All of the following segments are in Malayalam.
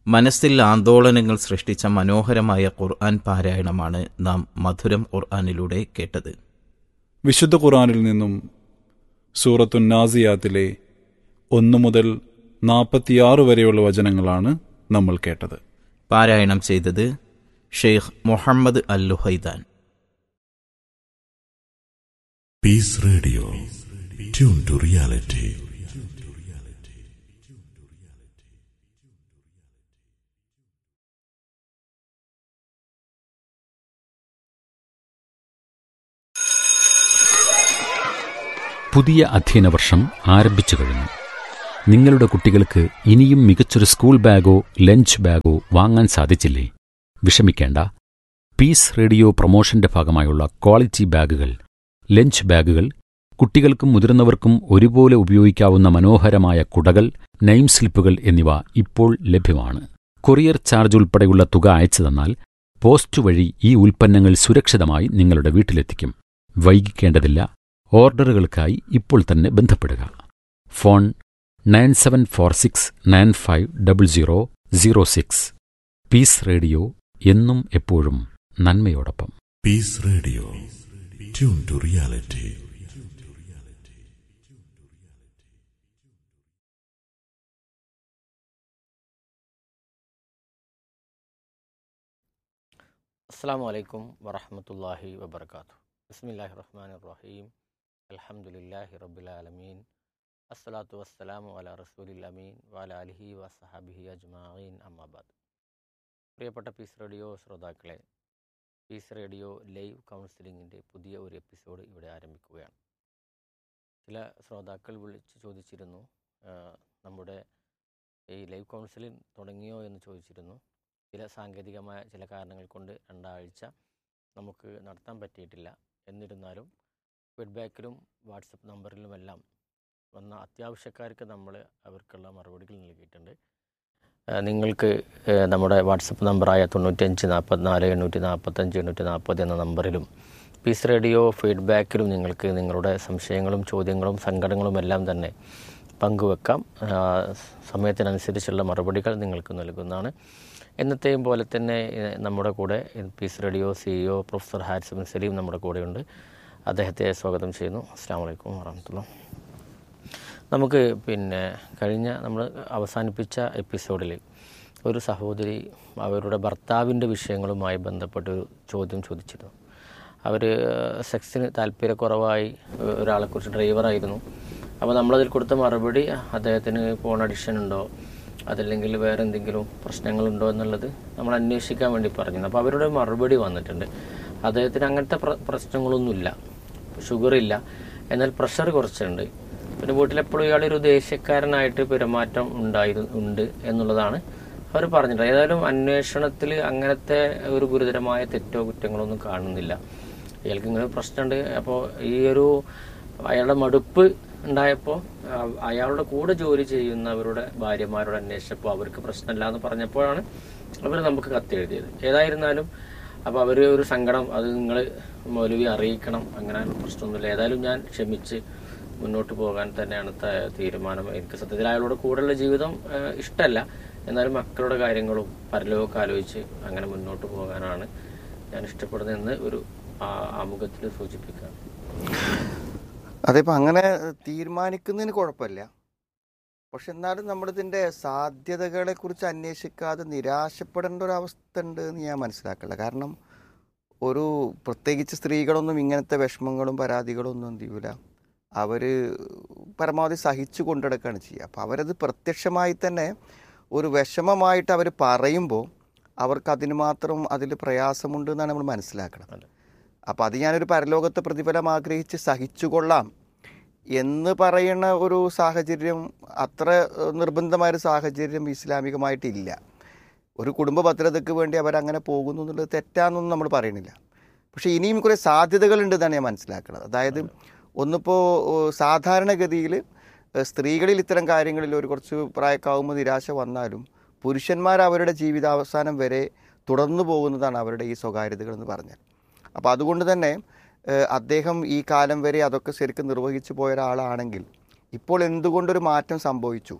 മനസ്സിൽ ആന്തോളനങ്ങൾ സൃഷ്ടിച്ച മനോഹരമായ ഖുർആൻ പാരായണമാണ് നാം മധുരം ഖുർആനിലൂടെ കേട്ടത് വിശുദ്ധ ഖുറാനിൽ നിന്നും സൂറത്തു നാസിയാത്തിലെ ഒന്നു മുതൽ നാൽപ്പത്തിയാറ് വരെയുള്ള വചനങ്ങളാണ് നമ്മൾ കേട്ടത് പാരായണം ചെയ്തത് ഷെയ്ഖ് മുഹമ്മദ് അൽ ലുഹൈദാൻ Peace Radio. Tune to reality. പുതിയ അധ്യയന വർഷം ആരംഭിച്ചു കഴിഞ്ഞു നിങ്ങളുടെ കുട്ടികൾക്ക് ഇനിയും മികച്ചൊരു സ്കൂൾ ബാഗോ ലഞ്ച് ബാഗോ വാങ്ങാൻ സാധിച്ചില്ലേ വിഷമിക്കേണ്ട പീസ് റേഡിയോ പ്രൊമോഷന്റെ ഭാഗമായുള്ള ക്വാളിറ്റി ബാഗുകൾ ലഞ്ച് ബാഗുകൾ കുട്ടികൾക്കും മുതിർന്നവർക്കും ഒരുപോലെ ഉപയോഗിക്കാവുന്ന മനോഹരമായ കുടകൾ നെയിം സ്ലിപ്പുകൾ എന്നിവ ഇപ്പോൾ ലഭ്യമാണ് കൊറിയർ ചാർജ് ഉൾപ്പെടെയുള്ള തുക അയച്ചു തന്നാൽ പോസ്റ്റ് വഴി ഈ ഉൽപ്പന്നങ്ങൾ സുരക്ഷിതമായി നിങ്ങളുടെ വീട്ടിലെത്തിക്കും വൈകിക്കേണ്ടതില്ല ഓർഡറുകൾക്കായി ഇപ്പോൾ തന്നെ ബന്ധപ്പെടുക phone nine seven four six nine five double zero zero six peace radio എന്നും എപ്പോഴും നന്മയോടൊപ്പം Peace Radio. Tune to reality. അസ്സാം വലൈക്കും വറഹമത്തല്ലാഹി വബർക്കാത്തു ബിസ്മില്ലാഹി റഹ്മാൻ റഹീം അൽഹംദുലില്ലാഹി റബ്ബിലാലമീൻ അസ്സലാത്തു വസ്സലാമു അല റസൂലിൽ അമീൻ വാല അലിഹി വസഹാബിഹി അജ്മാഈൻ അമ്മാബാദ് പ്രിയപ്പെട്ട പീസ് റേഡിയോ ശ്രോതാക്കളെ പീസ് റേഡിയോ ലൈവ് കൗൺസിലിങ്ങിൻ്റെ പുതിയ ഒരു എപ്പിസോഡ് ഇവിടെ ആരംഭിക്കുകയാണ് ചില ശ്രോതാക്കൾ വിളിച്ച് ചോദിച്ചിരുന്നു ആ, നമ്മുടെ ഈ ലൈവ് കൗൺസിലിംഗ് തുടങ്ങിയോ എന്ന് ചോദിച്ചിരുന്നു ചില സാങ്കേതികമായ ചില കാരണങ്ങൾ കൊണ്ട് രണ്ടാഴ്ച നമുക്ക് നടത്താൻ പറ്റിയിട്ടില്ല എന്നിരുന്നാലും ഫീഡ്ബാക്കിലും വാട്സപ്പ് നമ്പറിലുമെല്ലാം വന്ന അത്യാവശ്യക്കാർക്ക് നമ്മൾ അവർക്കുള്ള മറുപടികൾ നൽകിയിട്ടുണ്ട് ആ, നിങ്ങൾക്ക് ആ, നമ്മുടെ വാട്സപ്പ് നമ്പറായ തൊണ്ണൂറ്റഞ്ച് നാൽപ്പത്തിനാല് എണ്ണൂറ്റി നാൽപ്പത്തഞ്ച് എണ്ണൂറ്റി നാൽപ്പത് എന്ന നമ്പറിലും പീസ് റേഡിയോ ഫീഡ്ബാക്കിലും നിങ്ങൾക്ക് നിങ്ങളുടെ സംശയങ്ങളും ചോദ്യങ്ങളും സങ്കടങ്ങളും എല്ലാം തന്നെ പങ്കുവെക്കാം ആ, സമയത്തിനനുസരിച്ചുള്ള മറുപടികൾ നിങ്ങൾക്ക് നൽകുന്നതാണ് എന്നത്തെയും പോലെ തന്നെ ഏഹ്, നമ്മുടെ കൂടെ peace radio CEO professor Haris bin Salim നമ്മുടെ കൂടെയുണ്ട് അദ്ദേഹത്തെ സ്വാഗതം ചെയ്യുന്നു അസ്സാം വലൈക്കും വാഹമത്തുള്ള നമുക്ക് പിന്നെ കഴിഞ്ഞ നമ്മൾ അവസാനിപ്പിച്ച എപ്പിസോഡിൽ ഒരു സഹോദരി അവരുടെ ഭർത്താവിൻ്റെ വിഷയങ്ങളുമായി ബന്ധപ്പെട്ട് ഒരു ചോദ്യം ചോദിച്ചിരുന്നു അവർ സെക്സിന് താല്പര്യക്കുറവായി ഏഹ്, ഒരാളെക്കുറിച്ച് ഡ്രൈവറായിരുന്നു അപ്പോൾ നമ്മളതിൽ കൊടുത്ത മറുപടി അദ്ദേഹത്തിന് ഫോൺ അഡിക്ഷൻ ഉണ്ടോ അതല്ലെങ്കിൽ വേറെ എന്തെങ്കിലും പ്രശ്നങ്ങളുണ്ടോ എന്നുള്ളത് നമ്മൾ അന്വേഷിക്കാൻ വേണ്ടി പറഞ്ഞു അപ്പോൾ അവരുടെ മറുപടി വന്നിട്ടുണ്ട് അദ്ദേഹത്തിന് അങ്ങനത്തെ പ്ര- പ്രശ്നങ്ങളൊന്നുമില്ല ഷുഗർ ഇല്ല എന്നാൽ പ്രഷർ കുറച്ചുണ്ട് പിന്നെ വീട്ടിലെപ്പോഴും ഇയാളൊരു ദേഷ്യക്കാരനായിട്ട് പെരുമാറ്റം ഉണ്ടായിരുന്നു ഉണ്ട് എന്നുള്ളതാണ് അവർ പറഞ്ഞിട്ട് ഏതായാലും അന്വേഷണത്തിൽ അങ്ങനത്തെ ഒരു ഗുരുതരമായ തെറ്റോ കുറ്റങ്ങളോ ഒന്നും കാണുന്നില്ല ഇയാൾക്ക് ഇങ്ങനെ ഒരു പ്രശ്നമുണ്ട് അപ്പോൾ ഈ ഒരു അയാളുടെ മടുപ്പ് ഉണ്ടായപ്പോൾ അയാളുടെ കൂടെ ജോലി ചെയ്യുന്നവരുടെ ഭാര്യമാരോട് അന്വേഷിച്ചപ്പോൾ അവർക്ക് പ്രശ്നമില്ല എന്ന് പറഞ്ഞപ്പോഴാണ് അവർ നമുക്ക് കത്തെഴുതിയത് ഏതായിരുന്നാലും അപ്പോൾ അവർ ഒരു സങ്കടം അത് നിങ്ങൾ മൗലവി അറിയിക്കണം അങ്ങനെ പ്രശ്നമൊന്നുമില്ല ഏതായാലും ഞാൻ ക്ഷമിച്ച് മുന്നോട്ട് പോകാൻ തന്നെയാണ് ത- തീരുമാനം എനിക്ക് സത്യത്തിൽ അയാളുടെ കൂടെയുള്ള ജീവിതം ഏഹ്, ഇഷ്ടമല്ല എന്നാലും മക്കളുടെ കാര്യങ്ങളും പരലോകമൊക്കെ ആലോചിച്ച് അങ്ങനെ മുന്നോട്ട് പോകാനാണ് ഞാൻ ഇഷ്ടപ്പെടുന്നതെന്ന് ഒരു ആ- ആമുഖത്തിൽ സൂചിപ്പിക്കാം അതിപ്പോൾ അങ്ങനെ തീരുമാനിക്കുന്നതിന് കുഴപ്പമില്ല പക്ഷെ എന്നാലും നമ്മളിതിൻ്റെ സാധ്യതകളെക്കുറിച്ച് അന്വേഷിക്കാതെ നിരാശപ്പെടേണ്ട ഒരു അവസ്ഥ ഉണ്ട് എന്ന് ഞാൻ മനസ്സിലാക്കില്ല കാരണം ഒരു പ്രത്യേകിച്ച് സ്ത്രീകളൊന്നും ഇങ്ങനത്തെ വിഷമങ്ങളും പരാതികളും ഒന്നും എന്ത് ചെയ്യൂല അവർ പരമാവധി സഹിച്ചു കൊണ്ടുനടക്കുകയാണ് ചെയ്യുക അപ്പോൾ അവരത് പ്രത്യക്ഷമായി തന്നെ ഒരു വിഷമമായിട്ട് അവർ പറയുമ്പോൾ അവർക്ക് അതിന് മാത്രം അതിൽ പ്രയാസമുണ്ട് എന്നാണ് നമ്മൾ മനസ്സിലാക്കണം അതെ. അപ്പോൾ അത് ഞാനൊരു പരലോകത്തെ പ്രതിഫലം ആഗ്രഹിച്ച് സഹിച്ചുകൊള്ളാം എന്ന് പറയുന്ന ഒരു സാഹചര്യം അത്ര ഏഹ്, നിർബന്ധമായൊരു സാഹചര്യം ഇസ്ലാമികമായിട്ടില്ല ഒരു കുടുംബ ഭദ്രതയ്ക്ക് വേണ്ടി അവരങ്ങനെ പോകുന്നു എന്നുള്ളത് തെറ്റാന്നൊന്നും നമ്മൾ പറയണില്ല പക്ഷേ ഇനിയും കുറേ സാധ്യതകളുണ്ട് എന്നാണ് ഞാൻ മനസ്സിലാക്കുന്നത് അതായത് ഒന്നിപ്പോൾ സാധാരണഗതിയിൽ ഏഹ്, സ്ത്രീകളിൽ ഇത്തരം കാര്യങ്ങളിൽ ഒരു കുറച്ച് പ്രായക്കാവുമ്പോൾ നിരാശ വന്നാലും പുരുഷന്മാർ അവരുടെ ജീവിതാവസാനം വരെ തുടർന്നു പോകുന്നതാണ് അവരുടെ ഈ സ്വകാര്യതകൾ എന്ന് പറഞ്ഞാൽ അപ്പോൾ അതുകൊണ്ട് തന്നെ ഏഹ്, അദ്ദേഹം ഈ കാലം വരെ അതൊക്കെ ശരിക്കും നിർവഹിച്ചു പോയ ഒരാളാണെങ്കിൽ ഇപ്പോൾ എന്തുകൊണ്ടൊരു മാറ്റം സംഭവിച്ചു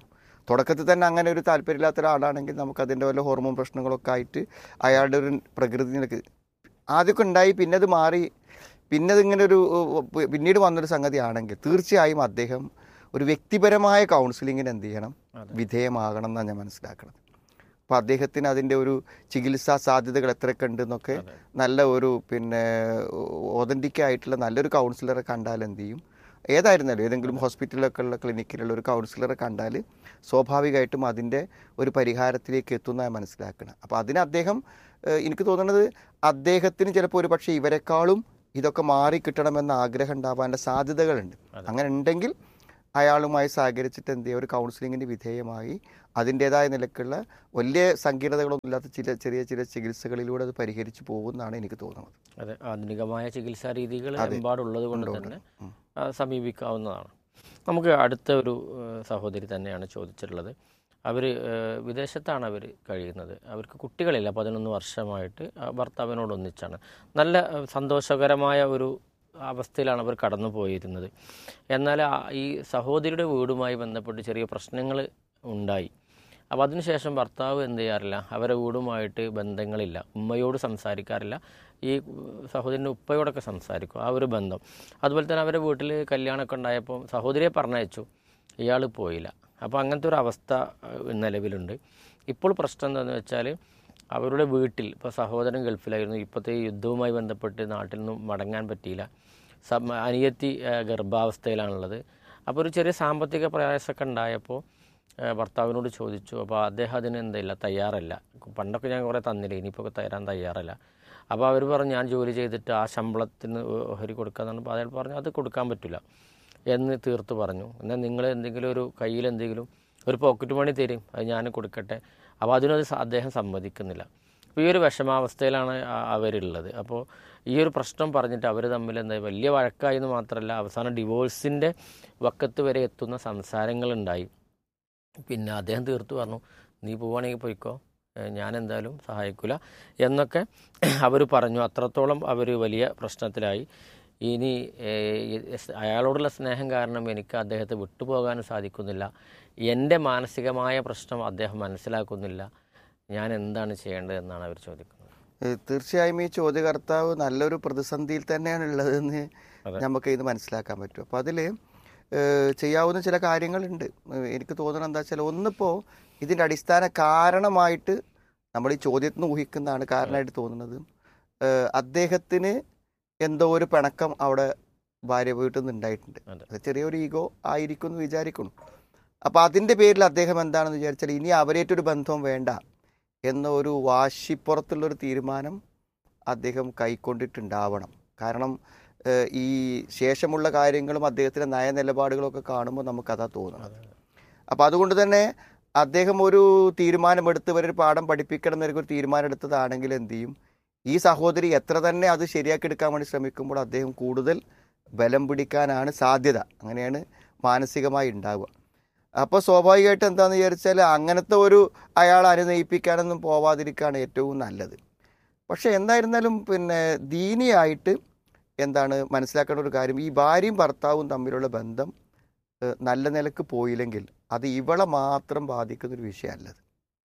തുടക്കത്തിൽ തന്നെ അങ്ങനെ ഒരു താല്പര്യമില്ലാത്ത ഒരാളാണെങ്കിൽ നമുക്ക് അതിൻ്റെ വല്ല ഹോർമോൺ പ്രശ്നങ്ങളൊക്കെ ആയിട്ട് അയാളുടെ ഒരു പ്രകൃതിയിലേക്ക് ആദ്യമൊക്കെ ഉണ്ടായി പിന്നെ അത് മാറി പിന്നെ അതിങ്ങനെ ഒരു ഏഹ്, പിന്നീട് വന്നൊരു സംഗതി ആണെങ്കിൽ തീർച്ചയായും അദ്ദേഹം ഒരു വ്യക്തിപരമായ കൗൺസിലിങ്ങിന് എന്ത് ചെയ്യണം വിധേയമാകണം എന്നാണ് ഞാൻ മനസ്സിലാക്കുന്നത് അപ്പോൾ അദ്ദേഹത്തിന് അതിൻ്റെ ഒരു ചികിത്സാ സാധ്യതകൾ എത്രയൊക്കെ ഉണ്ടെന്നൊക്കെ നല്ല ഒരു പിന്നെ ഒതൻറ്റിക് ആയിട്ടുള്ള നല്ലൊരു കൗൺസിലറെ കണ്ടാൽ എന്ത് ചെയ്യും ഏതായിരുന്നാലും ഏതെങ്കിലും ഹോസ്പിറ്റലിലൊക്കെ ഉള്ള ക്ലിനിക്കിലുള്ള ഒരു കൗൺസിലറെ കണ്ടാൽ സ്വാഭാവികമായിട്ടും അതിൻ്റെ ഒരു പരിഹാരത്തിലേക്ക് എത്തുന്നതായി മനസ്സിലാക്കണം അപ്പോൾ അതിന് അദ്ദേഹം ഏഹ്, എനിക്ക് തോന്നുന്നത് അദ്ദേഹത്തിന് ചിലപ്പോൾ ഒരു പക്ഷേ ഇവരെക്കാളും ഇതൊക്കെ മാറി കിട്ടണമെന്ന ആഗ്രഹം ഉണ്ടാവാനുള്ള സാധ്യതകളുണ്ട് അങ്ങനെ ഉണ്ടെങ്കിൽ അയാളുമായി സഹകരിച്ചിട്ട് എന്ത് ചെയ്യുക ഒരു കൗൺസിലിങ്ങിന് വിധേയമായി അതിൻ്റേതായ നിലക്കുള്ള വലിയ സങ്കീർണതകളൊന്നും ഇല്ലാത്ത ചില ചെറിയ ചില ചികിത്സകളിലൂടെ അത് പരിഹരിച്ചു പോകുമെന്നാണ് എനിക്ക് തോന്നുന്നത് അതെ ആധുനികമായ ചികിത്സാ രീതികൾ അതെ. എമ്പാടുള്ളത് കൊണ്ട് ഉണ്ട്, തന്നെ ഉണ്ട്. ഉം. ആ, സമീപിക്കാവുന്നതാണ് നമുക്ക് അടുത്ത ഒരു ഏഹ്, സഹോദരി തന്നെയാണ് ചോദിച്ചിട്ടുള്ളത് അവർ വിദേശത്താണ് അവർ കഴിയുന്നത് അവർക്ക് കുട്ടികളില്ല പതിനൊന്ന് വർഷമായിട്ട് ആ ഭർത്താവിനോട് ഒന്നിച്ചാണ് നല്ല ഏഹ്, സന്തോഷകരമായ ഒരു അവസ്ഥയിലാണ് അവർ കടന്നു പോയിരുന്നത് എന്നാൽ ആ ഈ സഹോദരിയുടെ വീടുമായി ബന്ധപ്പെട്ട് ചെറിയ പ്രശ്നങ്ങൾ ഉണ്ടായി അപ്പോൾ അതിനുശേഷം ഭർത്താവ് എന്ത് ചെയ്യാറില്ല അവരെ വീടുമായിട്ട് ബന്ധങ്ങളില്ല ഉമ്മയോട് സംസാരിക്കാറില്ല ഈ സഹോദരൻ്റെ ഉപ്പയോടൊക്കെ സംസാരിക്കും ആ ഒരു ബന്ധം അതുപോലെ തന്നെ അവരുടെ വീട്ടിൽ കല്യാണമൊക്കെ ഉണ്ടായപ്പോൾ സഹോദരിയെ പറഞ്ഞയച്ചു ഇയാൾ പോയില്ല അപ്പോൾ അങ്ങനത്തെ ഒരു അവസ്ഥ ഏഹ്, നിലവിലുണ്ട് ഇപ്പോൾ പ്രശ്നം എന്താണെന്ന് വെച്ചാൽ അവരുടെ വീട്ടിൽ ഇപ്പോൾ സഹോദരൻ ഗൾഫിലായിരുന്നു ഇപ്പോഴത്തെ ഈ യുദ്ധവുമായി ബന്ധപ്പെട്ട് നാട്ടിൽ നിന്നും മടങ്ങാൻ പറ്റിയില്ല സം അനിയത്തി ഏഹ്, ഗർഭാവസ്ഥയിലാണുള്ളത് അപ്പോൾ ഒരു ചെറിയ സാമ്പത്തിക പ്രയാസമൊക്കെ ഉണ്ടായപ്പോൾ ഏഹ്, ഭർത്താവിനോട് ചോദിച്ചു അപ്പോൾ അദ്ദേഹം അതിന് എന്തില്ല തയ്യാറല്ല പണ്ടൊക്കെ ഞാൻ കുറേ തന്നില്ല ഇനിയിപ്പോൾ തരാൻ തയ്യാറല്ല അപ്പോൾ അവർ പറഞ്ഞു ഞാൻ ജോലി ചെയ്തിട്ട് ആ ശമ്പളത്തിന് ഓഹരി കൊടുക്കാന്നാണ് അപ്പോൾ അയാൾ പറഞ്ഞു അത് കൊടുക്കാൻ പറ്റില്ല എന്ന് തീർത്ത് പറഞ്ഞു എന്നാൽ നിങ്ങൾ എന്തെങ്കിലും ഒരു കയ്യിൽ എന്തെങ്കിലും ഒരു പോക്കറ്റ് മണി തരും അത് ഞാൻ കൊടുക്കട്ടെ അപ്പോൾ അതിനത് സ- അദ്ദേഹം സമ്മതിക്കുന്നില്ല അപ്പോൾ ഈ ഒരു വിഷമാവസ്ഥയിലാണ് ആ- അവരുള്ളത് അപ്പോൾ ഈ ഒരു പ്രശ്നം പറഞ്ഞിട്ട് അവർ തമ്മിൽ എന്താ വലിയ വഴക്കായി എന്ന് മാത്രമല്ല അവസാനം ഡിവോഴ്സിൻ്റെ വക്കത്ത് വരെ എത്തുന്ന സംസാരങ്ങളുണ്ടായി പിന്നെ അദ്ദേഹം തീർത്തു പറഞ്ഞു നീ പോവുകയാണെങ്കിൽ പോയിക്കോ ഏഹ് ഞാൻ എന്തായാലും സഹായിക്കില്ല എന്നൊക്കെ അവർ പറഞ്ഞു അത്രത്തോളം അവർ വലിയ പ്രശ്നത്തിലായി ഇനി ഏഹ്, ഈ സ് അയാളോടുള്ള സ്നേഹം കാരണം എനിക്ക് അദ്ദേഹത്തെ വിട്ടുപോകാനും സാധിക്കുന്നില്ല എൻ്റെ മാനസികമായ പ്രശ്നം അദ്ദേഹം മനസ്സിലാക്കുന്നില്ല ഞാൻ എന്താണ് ചെയ്യേണ്ടത് എന്നാണ് അവർ ചോദിക്കുന്നത് ഏഹ് തീർച്ചയായും ഈ ചോദ്യകർത്താവ് നല്ലൊരു പ്രതിസന്ധിയിൽ തന്നെയാണ് ഉള്ളതെന്ന് അതെ. നമുക്ക് ഇത് മനസ്സിലാക്കാൻ പറ്റും അപ്പോൾ അതിൽ ചെയ്യാവുന്ന ചില കാര്യങ്ങളുണ്ട് ഏഹ് എനിക്ക് തോന്നുന്നത് എന്താ വെച്ചാൽ ഒന്നിപ്പോൾ ഇതിൻ്റെ അടിസ്ഥാന കാരണമായിട്ട് നമ്മൾ ഈ ചോദ്യത്തിൽ നിന്ന് ഊഹിക്കുന്നതാണ് കാരണമായിട്ട് തോന്നുന്നത് ഏഹ് അദ്ദേഹത്തിന് എന്തോ ഒരു പിണക്കം അവിടെ ഭാര്യ വീട്ടിൽ നിന്ന് ഉണ്ടായിട്ടുണ്ട് അതെ. അത് ചെറിയൊരു ഈഗോ ആയിരിക്കും എന്ന് വിചാരിക്കുന്നു അപ്പോൾ അതിൻ്റെ പേരിൽ അദ്ദേഹം എന്താണെന്ന് വിചാരിച്ചാൽ ഇനി അവരേറ്റൊരു ബന്ധവും വേണ്ട എന്ന ഒരു വാശിപ്പുറത്തുള്ളൊരു തീരുമാനം അദ്ദേഹം കൈക്കൊണ്ടിട്ടുണ്ടാവണം കാരണം ഏഹ്, ഈ ശേഷമുള്ള കാര്യങ്ങളും അദ്ദേഹത്തിൻ്റെ നയനിലപാടുകളൊക്കെ കാണുമ്പോൾ നമുക്കതാ തോന്നുന്നത് അപ്പോൾ അതുകൊണ്ട് തന്നെ അദ്ദേഹം ഒരു തീരുമാനമെടുത്ത് ഇവരൊരു പാഠം പഠിപ്പിക്കണം എന്നൊരു തീരുമാനം എടുത്തതാണെങ്കിൽ എന്ത് ചെയ്യും ഈ സഹോദരി എത്ര തന്നെ അത് ശരിയാക്കിയെടുക്കാൻ വേണ്ടി ശ്രമിക്കുമ്പോൾ അദ്ദേഹം കൂടുതൽ ബലം പിടിക്കാനാണ് സാധ്യത അങ്ങനെയാണ് മാനസികമായി ഉണ്ടാവുക അപ്പോൾ സ്വാഭാവികമായിട്ട് എന്താണെന്ന് വിചാരിച്ചാൽ അങ്ങനത്തെ ഒരു അയാൾ അനുനയിപ്പിക്കാനൊന്നും പോവാതിരിക്കുകയാണ് ഏറ്റവും നല്ലത് പക്ഷേ എന്തായിരുന്നാലും പിന്നെ ദീനിയായിട്ട് എന്താണ് മനസ്സിലാക്കേണ്ട ഒരു കാര്യം ഈ ഭാര്യയും ഭർത്താവും തമ്മിലുള്ള ബന്ധം ഏഹ്, നല്ല നിലക്ക് പോയില്ലെങ്കിൽ അത് ഇവളെ മാത്രം ബാധിക്കുന്ന ഒരു വിഷയമല്ലത്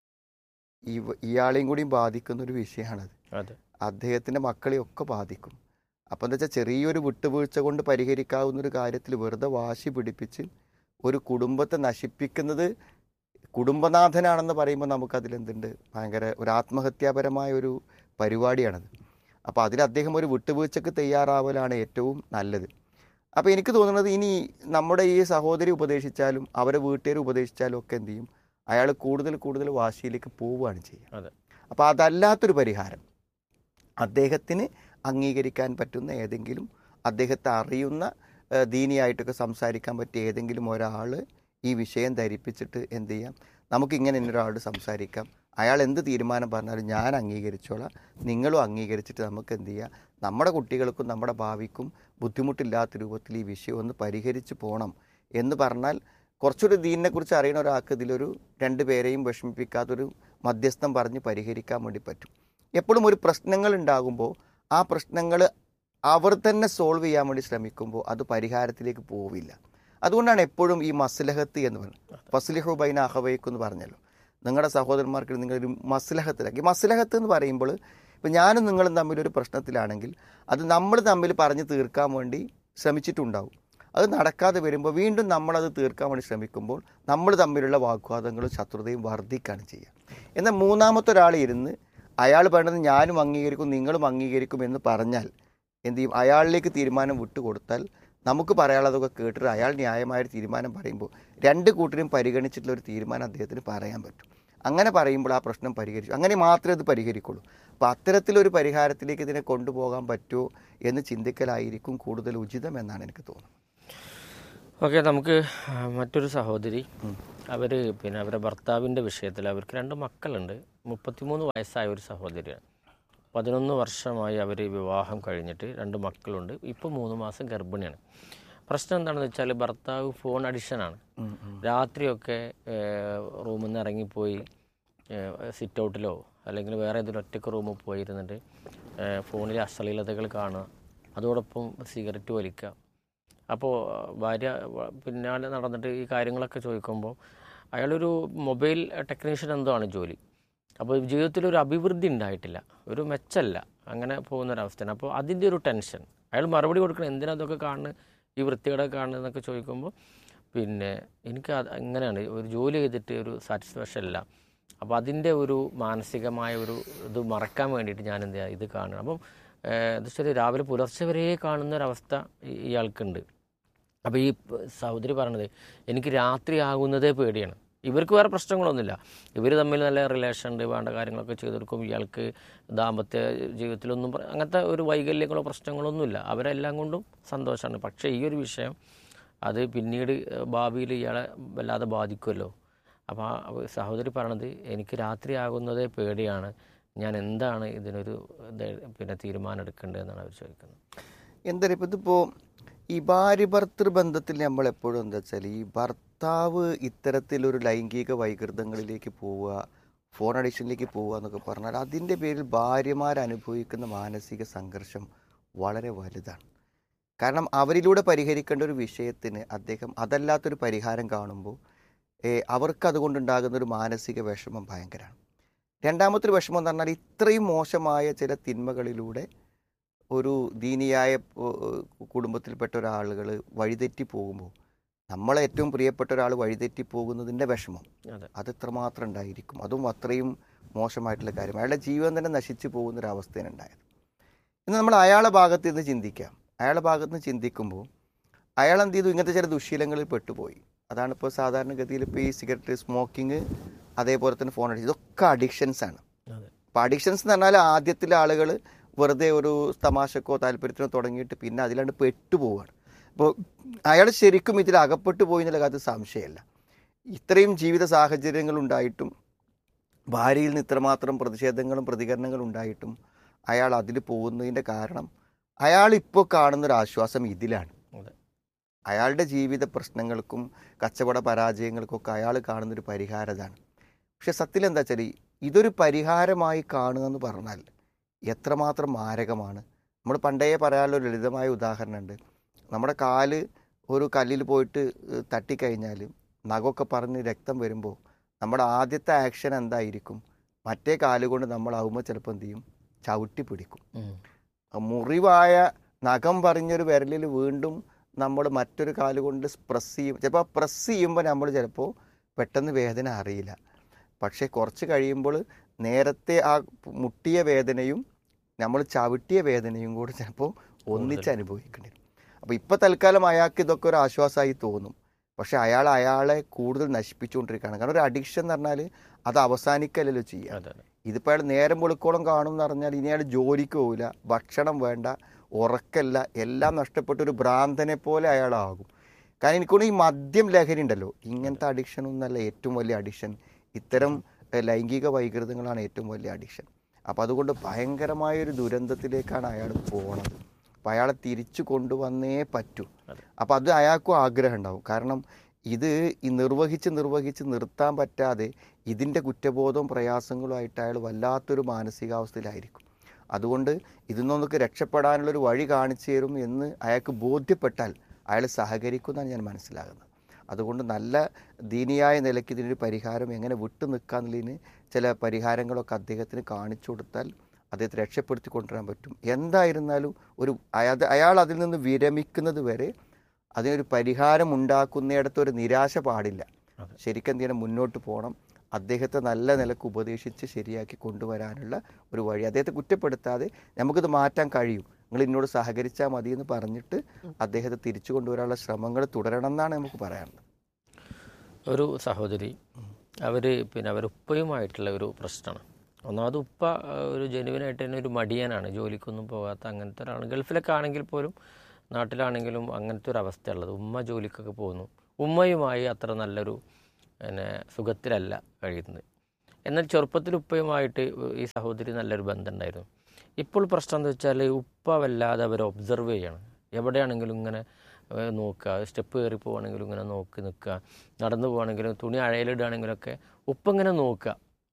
ഇവ ഇയാളെയും കൂടിയും ബാധിക്കുന്ന ഒരു വിഷയമാണത് അതെ അദ്ദേഹത്തിൻ്റെ മക്കളെയൊക്കെ ബാധിക്കും അപ്പം എന്താ വെച്ചാൽ ചെറിയൊരു വിട്ടുവീഴ്ച കൊണ്ട് പരിഹരിക്കാവുന്ന ഒരു കാര്യത്തിൽ വെറുതെ വാശി പിടിപ്പിച്ച് ഒരു കുടുംബത്തെ നശിപ്പിക്കുന്നത് കുടുംബനാഥനാണെന്ന് പറയുമ്പോൾ നമുക്കതിലെന്തുണ്ട് ഭയങ്കര ഒരു ആത്മഹത്യാപരമായ ഒരു പരിപാടിയാണത് അപ്പോൾ അതിൽ അദ്ദേഹം ഒരു വിട്ടുവീഴ്ചക്ക് തയ്യാറാവലാണ് ഏറ്റവും നല്ലത് അപ്പോൾ എനിക്ക് തോന്നുന്നത് ഇനി നമ്മുടെ ഈ സഹോദരി ഉപദേശിച്ചാലും അവരെ വീട്ടുകാർ ഉപദേശിച്ചാലും ഒക്കെ എന്ത് ചെയ്യും അയാൾ കൂടുതൽ കൂടുതൽ വാശിയിലേക്ക് പോവുകയാണ് ചെയ്യുക അതെ. അപ്പോൾ അതല്ലാത്തൊരു പരിഹാരം അദ്ദേഹത്തിന് അംഗീകരിക്കാൻ പറ്റുന്ന ഏതെങ്കിലും അദ്ദേഹത്തെ അറിയുന്ന ഏഹ്, ദീനിയായിട്ടൊക്കെ സംസാരിക്കാൻ പറ്റിയ ഏതെങ്കിലും ഒരാൾ ഈ വിഷയം ധരിപ്പിച്ചിട്ട് എന്ത് ചെയ്യാം നമുക്കിങ്ങനെ ഇന്നൊരാളോട് സംസാരിക്കാം അയാൾ എന്ത് തീരുമാനം പറഞ്ഞാലും ഞാൻ അംഗീകരിച്ചോളാം നിങ്ങളും അംഗീകരിച്ചിട്ട് നമുക്ക് എന്ത് ചെയ്യാം നമ്മുടെ കുട്ടികൾക്കും നമ്മുടെ ഭാവിക്കും ബുദ്ധിമുട്ടില്ലാത്ത രൂപത്തിൽ ഈ വിഷയം ഒന്ന് പരിഹരിച്ച് പോകണം എന്ന് പറഞ്ഞാൽ കുറച്ചൊരു ദീനിനെക്കുറിച്ച് അറിയുന്ന ഒരാൾക്ക് ഇതിലൊരു രണ്ട് പേരെയും വിഷമിപ്പിക്കാത്തൊരു മധ്യസ്ഥം പറഞ്ഞ് പരിഹരിക്കാൻ വേണ്ടി പറ്റും എപ്പോഴും ഒരു പ്രശ്നങ്ങൾ ഉണ്ടാകുമ്പോൾ ആ പ്രശ്നങ്ങൾ അവർ തന്നെ സോൾവ് ചെയ്യാൻ വേണ്ടി ശ്രമിക്കുമ്പോൾ അത് പരിഹാരത്തിലേക്ക് പോവില്ല അതുകൊണ്ടാണ് എപ്പോഴും ഈ മസ്ലഹത്ത് എന്ന് പറയുന്നത് ഫസ്ലിഹു ബൈന അഹവയ്ക്ക് എന്ന് പറഞ്ഞല്ലോ നിങ്ങളുടെ സഹോദരന്മാർക്ക് നിങ്ങളൊരു മസ്ലഹത്തിലാക്കി മസ്ലഹത്ത് എന്ന് പറയുമ്പോൾ ഇപ്പം ഞാനും നിങ്ങളും തമ്മിലൊരു പ്രശ്നത്തിലാണെങ്കിൽ അത് നമ്മൾ തമ്മിൽ പറഞ്ഞ് തീർക്കാൻ വേണ്ടി ശ്രമിച്ചിട്ടുണ്ടാവും അത് നടക്കാതെ വരുമ്പോൾ വീണ്ടും നമ്മളത് തീർക്കാൻ വേണ്ടി ശ്രമിക്കുമ്പോൾ നമ്മൾ തമ്മിലുള്ള വാഗ്വാദങ്ങളും ശത്രുതയും വർദ്ധിക്കുകയാണ് ചെയ്യുക എന്നാൽ മൂന്നാമത്തെ ഒരാൾ ഇരുന്ന് അയാൾ പറയുന്നത് ഞാനും അംഗീകരിക്കും നിങ്ങളും അംഗീകരിക്കും എന്ന് പറഞ്ഞാൽ എന്ത് ചെയ്യും അയാളിലേക്ക് തീരുമാനം വിട്ടുകൊടുത്താൽ നമുക്ക് പറയാനുള്ളതൊക്കെ കേട്ടിട്ട് അയാൾ ന്യായമായൊരു തീരുമാനം പറയുമ്പോൾ രണ്ട് കൂട്ടരും പരിഗണിച്ചിട്ടുള്ള ഒരു തീരുമാനം അദ്ദേഹത്തിന് പറയാൻ പറ്റും അങ്ങനെ പറയുമ്പോൾ ആ പ്രശ്നം പരിഹരിച്ചു അങ്ങനെ മാത്രമേ അത് പരിഹരിക്കുള്ളൂ അപ്പോൾ അത്തരത്തിലൊരു പരിഹാരത്തിലേക്ക് ഇതിനെ കൊണ്ടുപോകാൻ പറ്റുമോ എന്ന് ചിന്തിക്കലായിരിക്കും കൂടുതൽ ഉചിതം എന്നാണ് എനിക്ക് തോന്നുന്നത് ഓക്കെ നമുക്ക് ആ, മറ്റൊരു സഹോദരി അവർ പിന്നെ അവരുടെ ഭർത്താവിൻ്റെ വിഷയത്തിൽ അവർക്ക് രണ്ട് മക്കളുണ്ട് മുപ്പത്തിമൂന്ന് വയസ്സായ ഒരു സഹോദരിയാണ് പതിനൊന്ന് വർഷമായി അവർ വിവാഹം കഴിഞ്ഞിട്ട് രണ്ട് മക്കളുണ്ട് ഇപ്പോൾ മൂന്ന് മാസം ഗർഭിണിയാണ് പ്രശ്നം എന്താണെന്ന് വെച്ചാൽ ഭർത്താവ് ഫോൺ അഡിഷനാണ് രാത്രിയൊക്കെ റൂമിൽ നിന്ന് ഇറങ്ങിപ്പോയി സിറ്റ് ഔട്ടിലോ അല്ലെങ്കിൽ വേറെ ഏതെങ്കിലും ഒറ്റയ്ക്ക് റൂമിൽ പോയിരുന്നിട്ട് ഫോണിലെ അശ്ലീലതകൾ കാണുക അതോടൊപ്പം സിഗരറ്റ് വലിക്കുക അപ്പോൾ ഭാര്യ വ- പിന്നാലെ നടന്നിട്ട് ഈ കാര്യങ്ങളൊക്കെ ചോദിക്കുമ്പോൾ അയാളൊരു മൊബൈൽ ടെക്നീഷ്യൻ എന്തോ ആണ് ജോലി അപ്പോൾ ജീവിതത്തിൽ ഒരു അഭിവൃദ്ധി ഉണ്ടായിട്ടില്ല ഒരു മെച്ചല്ല അങ്ങനെ പോകുന്നൊരവസ്ഥയാണ് അപ്പോൾ അതിൻ്റെ ഒരു ടെൻഷൻ അയാൾ മറുപടി കൊടുക്കണം എന്തിനാ അതൊക്കെ കാണുന്നത് ഈ വൃത്തികേടെ കാണുന്നത് എന്നൊക്കെ ചോദിക്കുമ്പോൾ പിന്നെ എനിക്ക് അത് അങ്ങനെയാണ് ഒരു ജോലി ചെയ്തിട്ട് ഒരു സാറ്റിസ്ഫാക്ഷൻ ഇല്ല അപ്പോൾ അതിൻ്റെ ഒരു മാനസികമായ ഒരു ഇത് മറക്കാൻ വേണ്ടിയിട്ട് ഞാൻ എന്ത് ചെയ്യുക ഇത് കാണുക അപ്പം ഏഹ്, എന്താ വെച്ചാൽ രാവിലെ പുലർച്ചെ വരെ കാണുന്ന ഒരവസ്ഥ ഈ- ഇയാൾക്കുണ്ട് അപ്പോൾ ഈ പ- സഹോദരി പറഞ്ഞത് എനിക്ക് രാത്രി ആകുന്നതേ പേടിയാണ് ഇവർക്ക് വേറെ പ്രശ്നങ്ങളൊന്നുമില്ല ഇവർ തമ്മിൽ നല്ല റിലേഷൻ ഉണ്ട് വേണ്ട കാര്യങ്ങളൊക്കെ ചെയ്തു കൊടുക്കും ഇയാൾക്ക് ദാമ്പത്യ ജീവിതത്തിലൊന്നും പ്ര- അങ്ങനത്തെ ഒരു വൈകല്യങ്ങളോ പ്രശ്നങ്ങളൊന്നുമില്ല അവരെല്ലാം കൊണ്ടും സന്തോഷമാണ് പക്ഷേ ഈ ഒരു വിഷയം അത് പിന്നീട് ഭാവിയിൽ ഇയാളെ വല്ലാതെ ബാധിക്കുമല്ലോ അപ്പോൾ ആ സഹോദരി പറയണത് എനിക്ക് രാത്രി ആകുന്നതേ പേടിയാണ് ഞാൻ എന്താണ് ഇതിനൊരു ഇത് പിന്നെ തീരുമാനം എടുക്കേണ്ടതെന്നാണ് അവർ ചോദിക്കുന്നത് എന്തായാലും ഇപ്പം ഇതിപ്പോൾ ഈ ഭാര്യ ഭർത്തൃ ബന്ധത്തിൽ നമ്മൾ എപ്പോഴും എന്താ വെച്ചാൽ ഈ ഭർത്താവ് ഇത്തരത്തിലൊരു ലൈംഗിക വൈകൃതങ്ങളിലേക്ക് പോവുക ഫോൺ അഡിക്ഷനിലേക്ക് പോവുക എന്നൊക്കെ പറഞ്ഞാൽ അതിൻ്റെ പേരിൽ ഭാര്യമാർ അനുഭവിക്കുന്ന മാനസിക സംഘർഷം വളരെ വലുതാണ് കാരണം അവരിലൂടെ പരിഹരിക്കേണ്ട ഒരു വിഷയത്തിന് അദ്ദേഹം അതല്ലാത്തൊരു പരിഹാരം കാണുമ്പോൾ ഏഹ്, അവർക്ക് അതുകൊണ്ടുണ്ടാകുന്ന ഒരു മാനസിക വിഷമം ഭയങ്കരമാണ് രണ്ടാമത്തെ ഒരു വിഷമം എന്ന് പറഞ്ഞാൽ ഇത്രയും മോശമായ ചില തിന്മകളിലൂടെ ഒരു ദീനിയായ ഏഹ്, കുടുംബത്തിൽപ്പെട്ട ഒരാളുകൾ വഴിതെറ്റി പോകുമ്പോൾ നമ്മളെ ഏറ്റവും പ്രിയപ്പെട്ട ഒരാൾ വഴിതെറ്റി പോകുന്നതിൻ്റെ വിഷമം അതെ അത് എത്രമാത്രം ഉണ്ടായിരിക്കും അതും അത്രയും മോശമായിട്ടുള്ള കാര്യം അയാളുടെ ജീവൻ തന്നെ നശിച്ചു പോകുന്ന ഒരു അവസ്ഥയാണ് ഉണ്ടായത് ഇന്ന് നമ്മൾ അയാളെ ഭാഗത്ത് നിന്ന് ചിന്തിക്കാം അയാളുടെ ഭാഗത്ത് നിന്ന് ചിന്തിക്കുമ്പോൾ അയാൾ എന്ത് ചെയ്തു ഇങ്ങനത്തെ ചില ദുശീലങ്ങളിൽ പെട്ടുപോയി അതാണ് ഇപ്പോൾ സാധാരണഗതിയിൽ ഇപ്പോൾ ഈ സിഗരറ്റ് സ്മോക്കിങ് അതേപോലെ തന്നെ ഫോൺ അഡിക്ഷൻ ഇതൊക്കെ അഡിക്ഷൻസ് ആണ് അതെ അപ്പോൾ അഡിക്ഷൻസ് എന്ന് പറഞ്ഞാൽ ആദ്യത്തിലെ ആളുകൾ വെറുതെ ഒരു തമാശക്കോ താല്പര്യത്തിനോ തുടങ്ങിയിട്ട് പിന്നെ അതിലാണ്ട് പെട്ടുപോവാണ് അപ്പോൾ അയാൾ ശരിക്കും ഇതിൽ അകപ്പെട്ടു പോയി എന്നുള്ള കാര്യത്തിൽ സംശയമല്ല ഇത്രയും ജീവിത സാഹചര്യങ്ങൾ ഉണ്ടായിട്ടും ഭാര്യയിൽ നിന്ന് ഇത്രമാത്രം പ്രതിഷേധങ്ങളും പ്രതികരണങ്ങളും ഉണ്ടായിട്ടും അയാൾ അതിൽ പോകുന്നതിൻ്റെ കാരണം അയാൾ ഇപ്പോൾ കാണുന്നൊരു ആശ്വാസം ഇതിലാണ് അതെ അയാളുടെ ജീവിത പ്രശ്നങ്ങൾക്കും കച്ചവട പരാജയങ്ങൾക്കൊക്കെ അയാൾ കാണുന്നൊരു പരിഹാരതാണ് പക്ഷെ സത്യത്തിൽ എന്താ വെച്ചാൽ ഇതൊരു പരിഹാരമായി കാണുക എന്ന് പറഞ്ഞാൽ എത്രമാത്രം മാരകമാണ് നമ്മൾ പണ്ടേ പറയാനുള്ള ഒരു ലളിതമായ ഉദാഹരണമുണ്ട് നമ്മുടെ കാല് ഒരു കല്ലിൽ പോയിട്ട് ഏഹ്, തട്ടിക്കഴിഞ്ഞാൽ നഖമൊക്കെ പറഞ്ഞ് രക്തം വരുമ്പോൾ നമ്മുടെ ആദ്യത്തെ ആക്ഷൻ എന്തായിരിക്കും മറ്റേ കാലുകൊണ്ട് നമ്മളാവുമ്പോൾ ചിലപ്പോൾ എന്ത് ചെയ്യും ചവിട്ടി പിടിക്കും ഉം. മുറിവായ നഖം പറഞ്ഞൊരു വിരലിൽ വീണ്ടും നമ്മൾ മറ്റൊരു കാലുകൊണ്ട് പ്രസ് ചെയ്യും ചിലപ്പോൾ പ്രസ് ചെയ്യുമ്പോൾ നമ്മൾ ചിലപ്പോൾ പെട്ടെന്ന് വേദന അറിയില്ല പക്ഷേ കുറച്ച് കഴിയുമ്പോൾ നേരത്തെ ആ മുട്ടിയ വേദനയും നമ്മൾ ചവിട്ടിയ വേദനയും കൂടെ ചിലപ്പോൾ ഒന്നിച്ച് അനുഭവിക്കേണ്ടി വരും അപ്പോൾ ഇപ്പോൾ തൽക്കാലം അയാൾക്ക് ഇതൊക്കെ ഒരു ആശ്വാസമായി തോന്നും പക്ഷേ അയാൾ അയാളെ കൂടുതൽ നശിപ്പിച്ചുകൊണ്ടിരിക്കുകയാണ് കാരണം ഒരു അഡിക്ഷൻ എന്ന് പറഞ്ഞാൽ അത് അവസാനിക്കല്ലല്ലോ ചെയ്യുക അതെ അതെ ഇതിപ്പോൾ അയാൾ നേരം വെളുക്കോളം കാണും എന്ന് പറഞ്ഞാൽ ഇനി അയാൾ ജോലിക്ക് പോവില്ല ഭക്ഷണം വേണ്ട ഉറക്കല്ല എല്ലാം നഷ്ടപ്പെട്ട ഒരു ഭ്രാന്തനെ പോലെ അയാളാകും കാരണം എനിക്കൊണ്ട് ഈ മദ്യം ലഹരി ഉണ്ടല്ലോ ഇങ്ങനത്തെ അഡിക്ഷൻ ഒന്നല്ല ഏറ്റവും വലിയ അഡിക്ഷൻ ഇത്തരം എഹ്, ലൈംഗിക വൈകൃതങ്ങളാണ് ഏറ്റവും വലിയ അഡിക്ഷൻ അപ്പോൾ അതുകൊണ്ട് ഭയങ്കരമായൊരു ദുരന്തത്തിലേക്കാണ് അയാൾ പോണത് അപ്പോൾ അയാളെ തിരിച്ചു കൊണ്ടുവന്നേ പറ്റൂ അപ്പോൾ അത് അയാൾക്കും ആഗ്രഹം ഉണ്ടാവും കാരണം ഇത് ഈ നിർവഹിച്ച് നിർവഹിച്ച് നിർത്താൻ പറ്റാതെ ഇതിൻ്റെ കുറ്റബോധവും പ്രയാസങ്ങളുമായിട്ട് അയാൾ വല്ലാത്തൊരു മാനസികാവസ്ഥയിലായിരിക്കും അതുകൊണ്ട് ഇതിൽ നിന്നൊക്കെ രക്ഷപ്പെടാനുള്ളൊരു വഴി കാണിച്ചു തരും എന്ന് അയാൾക്ക് ബോധ്യപ്പെട്ടാൽ അയാൾ സഹകരിക്കുമെന്നാണ് ഞാൻ മനസ്സിലാകുന്നത് അതുകൊണ്ട് നല്ല ദീനിയായ നിലയ്ക്ക് ഇതിനൊരു പരിഹാരം എങ്ങനെ വിട്ടു നിൽക്കാന്നുള്ളതിന് ചില പരിഹാരങ്ങളൊക്കെ അദ്ദേഹത്തിന് കാണിച്ചു കൊടുത്താൽ അദ്ദേഹത്തെ രക്ഷപ്പെടുത്തി കൊണ്ടുവരാൻ പറ്റും എന്തായിരുന്നാലും ഒരു അയാൾ അയാൾ അതിൽ നിന്ന് വിരമിക്കുന്നത് വരെ അതിനൊരു പരിഹാരം ഉണ്ടാക്കുന്നിടത്ത് ഒരു നിരാശ പാടില്ല ശരിക്കും എന്ത് ചെയ്യണം മുന്നോട്ട് പോകണം അദ്ദേഹത്തെ നല്ല നിലക്ക് ഉപദേശിച്ച് ശരിയാക്കി കൊണ്ടുവരാനുള്ള ഒരു വഴി അദ്ദേഹത്തെ കുറ്റപ്പെടുത്താതെ നമുക്കിത് മാറ്റാൻ കഴിയും നിങ്ങൾ എന്നോട് സഹകരിച്ചാൽ മതി എന്ന് പറഞ്ഞിട്ട് അദ്ദേഹത്തെ തിരിച്ചു കൊണ്ടുവരാനുള്ള ശ്രമങ്ങൾ തുടരണം എന്നാണ് നമുക്ക് പറയാനുള്ളത് ഒരു സഹോദരി അവർ പിന്നെ അവർ ഉപ്പയുമായിട്ടുള്ള ഒരു പ്രശ്നമാണ് ഒന്നാമത് ഉപ്പ ആ, ഒരു ജെനുവിനായിട്ട് തന്നെ ഒരു മടിയനാണ് ജോലിക്കൊന്നും പോകാത്ത അങ്ങനത്തെ ഒരാളാണ് ഗൾഫിലൊക്കെ ആണെങ്കിൽ പോലും നാട്ടിലാണെങ്കിലും അങ്ങനത്തെ ഒരു അവസ്ഥയുള്ളത് ഉമ്മ ജോലിക്കൊക്കെ പോകുന്നു ഉമ്മയുമായി അത്ര നല്ലൊരു പിന്നെ സുഖത്തിലല്ല കഴിയുന്നത് എന്നാൽ ചെറുപ്പത്തിൽ ഉപ്പയുമായിട്ട് ഈ സഹോദരി നല്ലൊരു ബന്ധം ഉണ്ടായിരുന്നു ഇപ്പോൾ പ്രശ്നം എന്താ വെച്ചാൽ ഉപ്പ വല്ലാതെ അവരെ ഒബ്സർവ് ചെയ്യണം എവിടെയാണെങ്കിലും ഇങ്ങനെ ഏഹ്, നോക്കുക സ്റ്റെപ്പ് കയറി പോവുകയാണെങ്കിലും ഇങ്ങനെ നോക്കി നിൽക്കുക നടന്നു പോവുകയാണെങ്കിലും തുണി അഴയിലിടുകയാണെങ്കിലൊക്കെ ഉപ്പ ഇങ്ങനെ നോക്കുക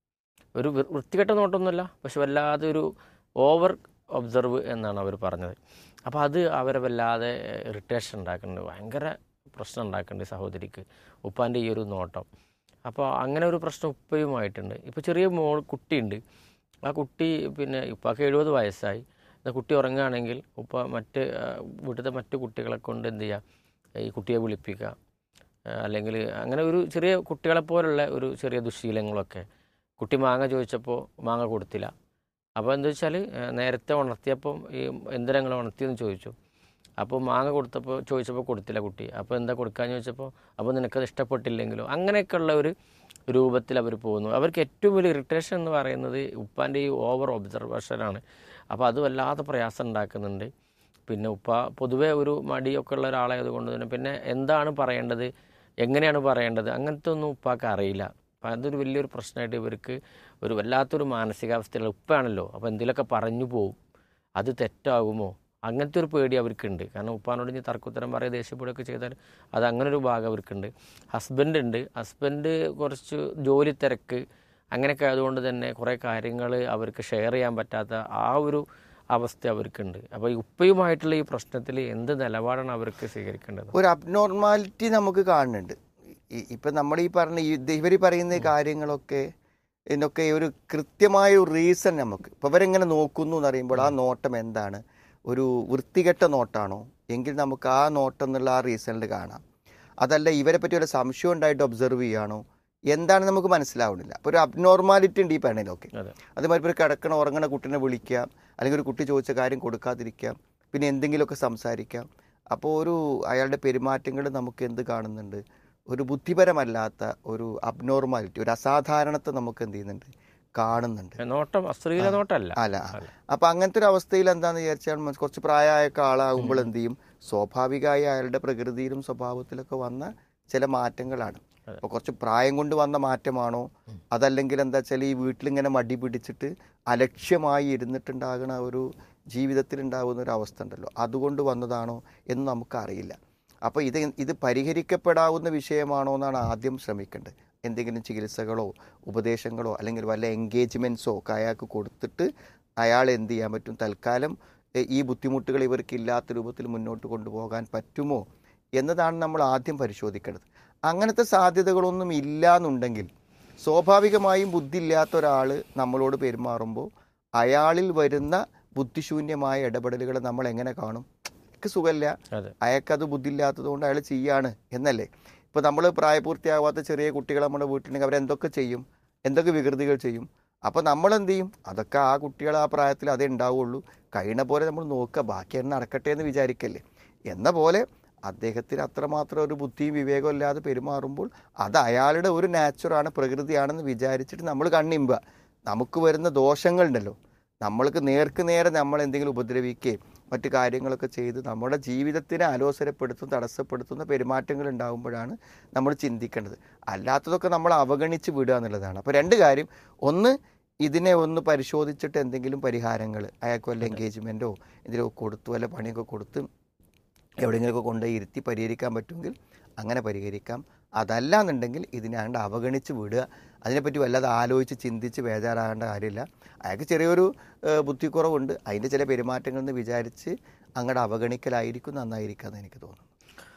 ഒരു വൃ- വൃത്തികെട്ട നോട്ടമൊന്നുമല്ല പക്ഷെ വല്ലാതെ ഒരു ഓവർ ഒബ്സർവ് എന്നാണ് അവർ പറഞ്ഞത് അപ്പോൾ അത് അവരെ വല്ലാതെ ഇറിറ്റേഷൻ ഉണ്ടാക്കുന്നുണ്ട് ഭയങ്കര പ്രശ്നം ഉണ്ടാക്കുന്നുണ്ട് ഈ സഹോദരിക്ക് ഉപ്പാൻ്റെ ഈ ഒരു നോട്ടം അപ്പോൾ അങ്ങനെ ഒരു പ്രശ്നം ഉപ്പയുമായിട്ടുണ്ട് ഇപ്പോൾ ചെറിയ മോൾ കുട്ടിയുണ്ട് ആ കുട്ടി പിന്നെ ഉപ്പാക്ക് എഴുപത് വയസ്സായി എന്നാൽ കുട്ടി ഉറങ്ങുകയാണെങ്കിൽ ഉപ്പ മറ്റ് ആ, വീട്ടിലത്തെ മറ്റു കുട്ടികളെ കൊണ്ട് എന്ത് ചെയ്യുക ഈ കുട്ടിയെ വിളിപ്പിക്കുക ആ, അല്ലെങ്കിൽ അങ്ങനെ ഒരു ചെറിയ കുട്ടികളെ പോലുള്ള ഒരു ചെറിയ ദുശീലങ്ങളൊക്കെ കുട്ടി മാങ്ങ ചോദിച്ചപ്പോൾ മാങ്ങ കൊടുത്തില്ല അപ്പോൾ എന്താ വെച്ചാൽ നേരത്തെ ഉണർത്തിയപ്പം ഈ എന്തിനാ നിങ്ങൾ ഉണർത്തിയെന്ന് ചോദിച്ചു അപ്പോൾ മാങ്ങ കൊടുത്തപ്പോൾ ചോദിച്ചപ്പോൾ കൊടുത്തില്ല കുട്ടി അപ്പോൾ എന്താ കൊടുക്കാന്ന് ചോദിച്ചപ്പോൾ അപ്പോൾ നിനക്കത് ഇഷ്ടപ്പെട്ടില്ലെങ്കിലോ അങ്ങനെയൊക്കെയുള്ള ഒരു രൂപത്തിൽ അവർ പോകുന്നു അവർക്ക് ഏറ്റവും വലിയ ഇറിറ്റേഷൻ എന്ന് പറയുന്നത് ഉപ്പാൻ്റെ ഈ ഓവർ ഒബ്സർവേഷനാണ് അപ്പോൾ അത് വല്ലാതെ പ്രയാസം ഉണ്ടാക്കുന്നുണ്ട് പിന്നെ ഉപ്പ പൊതുവേ ഒരു മടിയൊക്കെ ഉള്ള ഒരാളായതുകൊണ്ട് തന്നെ പിന്നെ എന്താണ് പറയേണ്ടത് എങ്ങനെയാണ് പറയേണ്ടത് അങ്ങനത്തെ ഒന്നും ഉപ്പാക്ക് അറിയില്ല അപ്പം അതൊരു വലിയൊരു പ്രശ്നമായിട്ട് ഇവർക്ക് ഒരു വല്ലാത്തൊരു മാനസികാവസ്ഥയിലുള്ള ഉപ്പാണല്ലോ അപ്പോൾ എന്തെങ്കിലുമൊക്കെ പറഞ്ഞു പോകും അത് തെറ്റാകുമോ അങ്ങനത്തെ ഒരു പേടി അവർക്കുണ്ട് കാരണം ഉപ്പാനോട് ഇനി തർക്കുത്തരം പറയുക ദേഷ്യപ്പെടുകയൊക്കെ ചെയ്താൽ അത് അങ്ങനെ ഒരു ഭാഗം അവർക്കുണ്ട് ഹസ്ബൻഡ് ഉണ്ട് ഹസ്ബൻഡ് കുറച്ച് ജോലി തിരക്ക് അങ്ങനെയൊക്കെ ആയതുകൊണ്ട് തന്നെ കുറേ കാര്യങ്ങൾ അവർക്ക് ഷെയർ ചെയ്യാൻ പറ്റാത്ത ആ ഒരു അവസ്ഥ അവർക്കുണ്ട് അപ്പോൾ ഈ ഉപ്പയുമായിട്ടുള്ള ഈ പ്രശ്നത്തിൽ എന്ത് നിലപാടാണ് അവർക്ക് സ്വീകരിക്കേണ്ടത് ഒരു അബ്നോർമാലിറ്റി നമുക്ക് കാണുന്നുണ്ട് ഈ- ഇപ്പം നമ്മൾ ഈ പറഞ്ഞ ഇവർ പറയുന്ന കാര്യങ്ങളൊക്കെ ഇതിനൊക്കെ ഒരു കൃത്യമായ ഒരു റീസൺ നമുക്ക് ഇപ്പം ഇവരെങ്ങനെ നോക്കുന്നു എന്ന് പറയുമ്പോൾ ആ നോട്ടം എന്താണ് ഒരു വൃത്തികെട്ട നോട്ടാണോ എങ്കിൽ നമുക്ക് ആ നോട്ടം എന്നുള്ള ആ റീസണിൽ കാണാം അതല്ല ഇവരെ പറ്റി ഒരു സംശയം ഉണ്ടായിട്ട് ഒബ്സർവ് ചെയ്യുകയാണോ എന്താണ് നമുക്ക് മനസ്സിലാവുന്നില്ല അപ്പോൾ ഒരു അബ്നോർമാലിറ്റി ഉണ്ട് ഈ പെണ്ണിലൊക്കെ അതെ അതുമാതിരി ഇപ്പോൾ ഒരു കിടക്കണ ഉറങ്ങണ കുട്ടീനെ വിളിക്കാം അല്ലെങ്കിൽ ഒരു കുട്ടി ചോദിച്ച കാര്യം കൊടുക്കാതിരിക്കാം പിന്നെ എന്തെങ്കിലുമൊക്കെ സംസാരിക്കാം അപ്പോൾ ഒരു അയാളുടെ പെരുമാറ്റങ്ങൾ നമുക്ക് എന്ത് കാണുന്നുണ്ട് ഒരു ബുദ്ധിപരമല്ലാത്ത ഒരു അബ്നോർമാലിറ്റി ഒരു അസാധാരണത്തെ നമുക്ക് എന്ത് ചെയ്യുന്നുണ്ട് കാണുന്നുണ്ട് നോട്ടം അശ്ലീല നോട്ടമല്ല അല്ല അപ്പം അങ്ങനത്തെ ഒരു അവസ്ഥയിൽ എന്താണെന്ന് വിചാരിച്ചാൽ മന- കുറച്ച് പ്രായമായ ആളാകുമ്പോൾ എന്ത് ചെയ്യും സ്വാഭാവികമായി അയാളുടെ പ്രകൃതിയിലും സ്വഭാവത്തിലൊക്കെ വന്ന ചില മാറ്റങ്ങളാണ് അപ്പോൾ കുറച്ച് പ്രായം കൊണ്ട് വന്ന മാറ്റമാണോ അതല്ലെങ്കിൽ എന്താ വെച്ചാൽ ഈ വീട്ടിലിങ്ങനെ മടി പിടിച്ചിട്ട് അലക്ഷ്യമായി ഇരുന്നിട്ടുണ്ടാകുന്ന ഒരു ജീവിതത്തിൽ ഉണ്ടാകുന്ന ഒരു അവസ്ഥ ഉണ്ടല്ലോ അതുകൊണ്ട് വന്നതാണോ എന്ന് നമുക്കറിയില്ല അപ്പോൾ ഇത് ഇത് പരിഹരിക്കപ്പെടാവുന്ന വിഷയമാണോ എന്നാണ് ആദ്യം ശ്രമിക്കേണ്ടത് എന്തെങ്കിലും ചികിത്സകളോ ഉപദേശങ്ങളോ അല്ലെങ്കിൽ വല്ല എൻഗേജ്മെൻറ്റ്സോ ഒക്കെ അയാൾക്ക് കൊടുത്തിട്ട് അയാൾ എന്ത് ചെയ്യാൻ പറ്റും തൽക്കാലം എ, ഈ ബുദ്ധിമുട്ടുകൾ ഇവർക്ക് ഇല്ലാത്ത രൂപത്തിൽ മുന്നോട്ട് കൊണ്ടുപോകാൻ പറ്റുമോ എന്നതാണ് നമ്മൾ ആദ്യം പരിശോധിക്കേണ്ടത് അങ്ങനത്തെ സാധ്യതകളൊന്നും ഇല്ല എന്നുണ്ടെങ്കിൽ സ്വാഭാവികമായും ബുദ്ധി ഇല്ലാത്ത ഒരാൾ നമ്മളോട് പെരുമാറുമ്പോൾ അയാളിൽ വരുന്ന ബുദ്ധിശൂന്യമായ ഇടപെടലുകൾ നമ്മൾ എങ്ങനെ കാണും എനിക്ക് സുഖമില്ല അതെ അയാൾക്കത് ബുദ്ധിയില്ലാത്തത് കൊണ്ട് അയാൾ ചെയ്യാണ് എന്നല്ലേ ഇപ്പോൾ നമ്മൾ പ്രായപൂർത്തിയാവാത്ത ചെറിയ കുട്ടികൾ നമ്മുടെ വീട്ടിലുണ്ടെങ്കിൽ അവരെന്തൊക്കെ ചെയ്യും എന്തൊക്കെ വികൃതികൾ ചെയ്യും അപ്പോൾ നമ്മൾ എന്ത് ചെയ്യും അതൊക്കെ ആ കുട്ടികൾ ആ പ്രായത്തിൽ അതേ ഉണ്ടാവുള്ളൂ കഴിയുന്ന പോലെ നമ്മൾ നോക്കുക ബാക്കി എന്നെ നടക്കട്ടെ എന്ന് വിചാരിക്കല്ലേ എന്ന പോലെ അദ്ദേഹത്തിന് അത്രമാത്രം ഒരു ബുദ്ധിയും വിവേകവും ഇല്ലാതെ പെരുമാറുമ്പോൾ അത് അയാളുടെ ഒരു നാച്ചുറാണ് പ്രകൃതിയാണെന്ന് വിചാരിച്ചിട്ട് നമ്മൾ കണ്ണിമ്പുക നമുക്ക് വരുന്ന ദോഷങ്ങളുണ്ടല്ലോ നമ്മൾക്ക് നേർക്ക് നേരെ നമ്മൾ എന്തെങ്കിലും ഉപദ്രവിക്കുകയും മറ്റു കാര്യങ്ങളൊക്കെ ചെയ്ത് നമ്മുടെ ജീവിതത്തിനെ അലോസരപ്പെടുത്തും തടസ്സപ്പെടുത്തുന്ന പെരുമാറ്റങ്ങൾ ഉണ്ടാകുമ്പോഴാണ് നമ്മൾ ചിന്തിക്കേണ്ടത് അല്ലാത്തതൊക്കെ നമ്മൾ അവഗണിച്ച് വിടുക എന്നുള്ളതാണ് അപ്പോൾ രണ്ട് കാര്യം ഒന്ന് ഇതിനെ ഒന്ന് പരിശോധിച്ചിട്ട് എന്തെങ്കിലും പരിഹാരങ്ങൾ അയാൾക്ക് വല്ല എൻഗേജ്മെൻറ്റോ എന്തെങ്കിലുമൊക്കെ കൊടുത്ത് വല്ല പണിയൊക്കെ കൊടുത്ത് എവിടെയെങ്കിലുമൊക്കെ കൊണ്ടുപോയി ഇരുത്തി പരിഹരിക്കാൻ പറ്റുമെങ്കിൽ അങ്ങനെ പരിഹരിക്കാം അതല്ല എന്നുണ്ടെങ്കിൽ ഇതിനെ അങ്ങോട്ട് അവഗണിച്ച് വിടുക അതിനെപ്പറ്റി വല്ലാതെ ആലോചിച്ച് ചിന്തിച്ച് ബേജാറാകേണ്ട കാര്യമില്ല അയാൾക്ക് ചെറിയൊരു ഏഹ്, ബുദ്ധിക്കുറവുണ്ട് അതിൻ്റെ ചില പെരുമാറ്റങ്ങൾ എന്ന് വിചാരിച്ച് അങ്ങോട്ട് അവഗണിക്കലായിരിക്കും നന്നായിരിക്കാം എന്ന് എനിക്ക് തോന്നുന്നു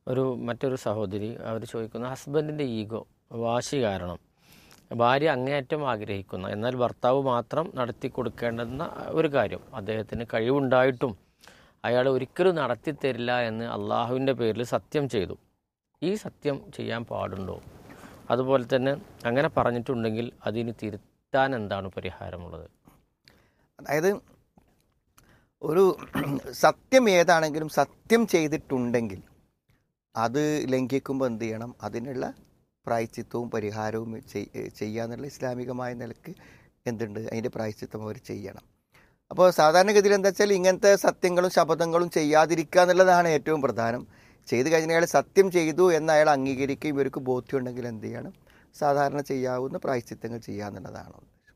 ഒരു മറ്റൊരു സഹോദരി അവർ ചോദിക്കുന്ന ഹസ്ബൻഡിൻ്റെ ഈഗോ വാശി കാരണം ഭാര്യ അങ്ങേയറ്റം ആഗ്രഹിക്കുന്ന എന്നാൽ ഭർത്താവ് മാത്രം നടത്തി കൊടുക്കേണ്ടുന്ന ഒരു കാര്യം അദ്ദേഹത്തിന് കഴിവുണ്ടായിട്ടും അയാൾ ഒരിക്കലും നടത്തി തരില്ല എന്ന് അള്ളാഹുവിൻ്റെ പേരിൽ സത്യം ചെയ്തു ഈ സത്യം ചെയ്യാൻ പാടുണ്ടോ അതുപോലെ തന്നെ അങ്ങനെ പറഞ്ഞിട്ടുണ്ടെങ്കിൽ അതിന് തിരുത്താൻ എന്താണ് പരിഹാരമുള്ളത് അതായത് ഒരു സത്യം ഏതാണെങ്കിലും സത്യം ചെയ്തിട്ടുണ്ടെങ്കിൽ അത് ലംഘിക്കുമ്പോൾ എന്ത് ചെയ്യണം അതിനുള്ള പ്രായച്ചിത്തവും പരിഹാരവും ചെയ്- ചെയ്യാന്നുള്ള ഇസ്ലാമികമായ നിലക്ക് എന്തുണ്ട് അതിൻ്റെ പ്രായച്ചിത്തം അവർ ചെയ്യണം അപ്പോൾ സാധാരണഗതിയിൽ എന്താ വെച്ചാൽ ഇങ്ങനത്തെ സത്യങ്ങളും ശപഥങ്ങളും ചെയ്യാതിരിക്കുക എന്നുള്ളതാണ് ഏറ്റവും പ്രധാനം ചെയ്ത് കഴിഞ്ഞാൽ അയാൾ സത്യം ചെയ്തു എന്ന് അയാൾ അംഗീകരിക്കുകയും ഇവർക്ക് ബോധ്യമുണ്ടെങ്കിൽ എന്ത് ചെയ്യണം സാധാരണ ചെയ്യാവുന്ന പ്രായച്ചിത്തങ്ങൾ ചെയ്യുക എന്നുള്ളതാണ്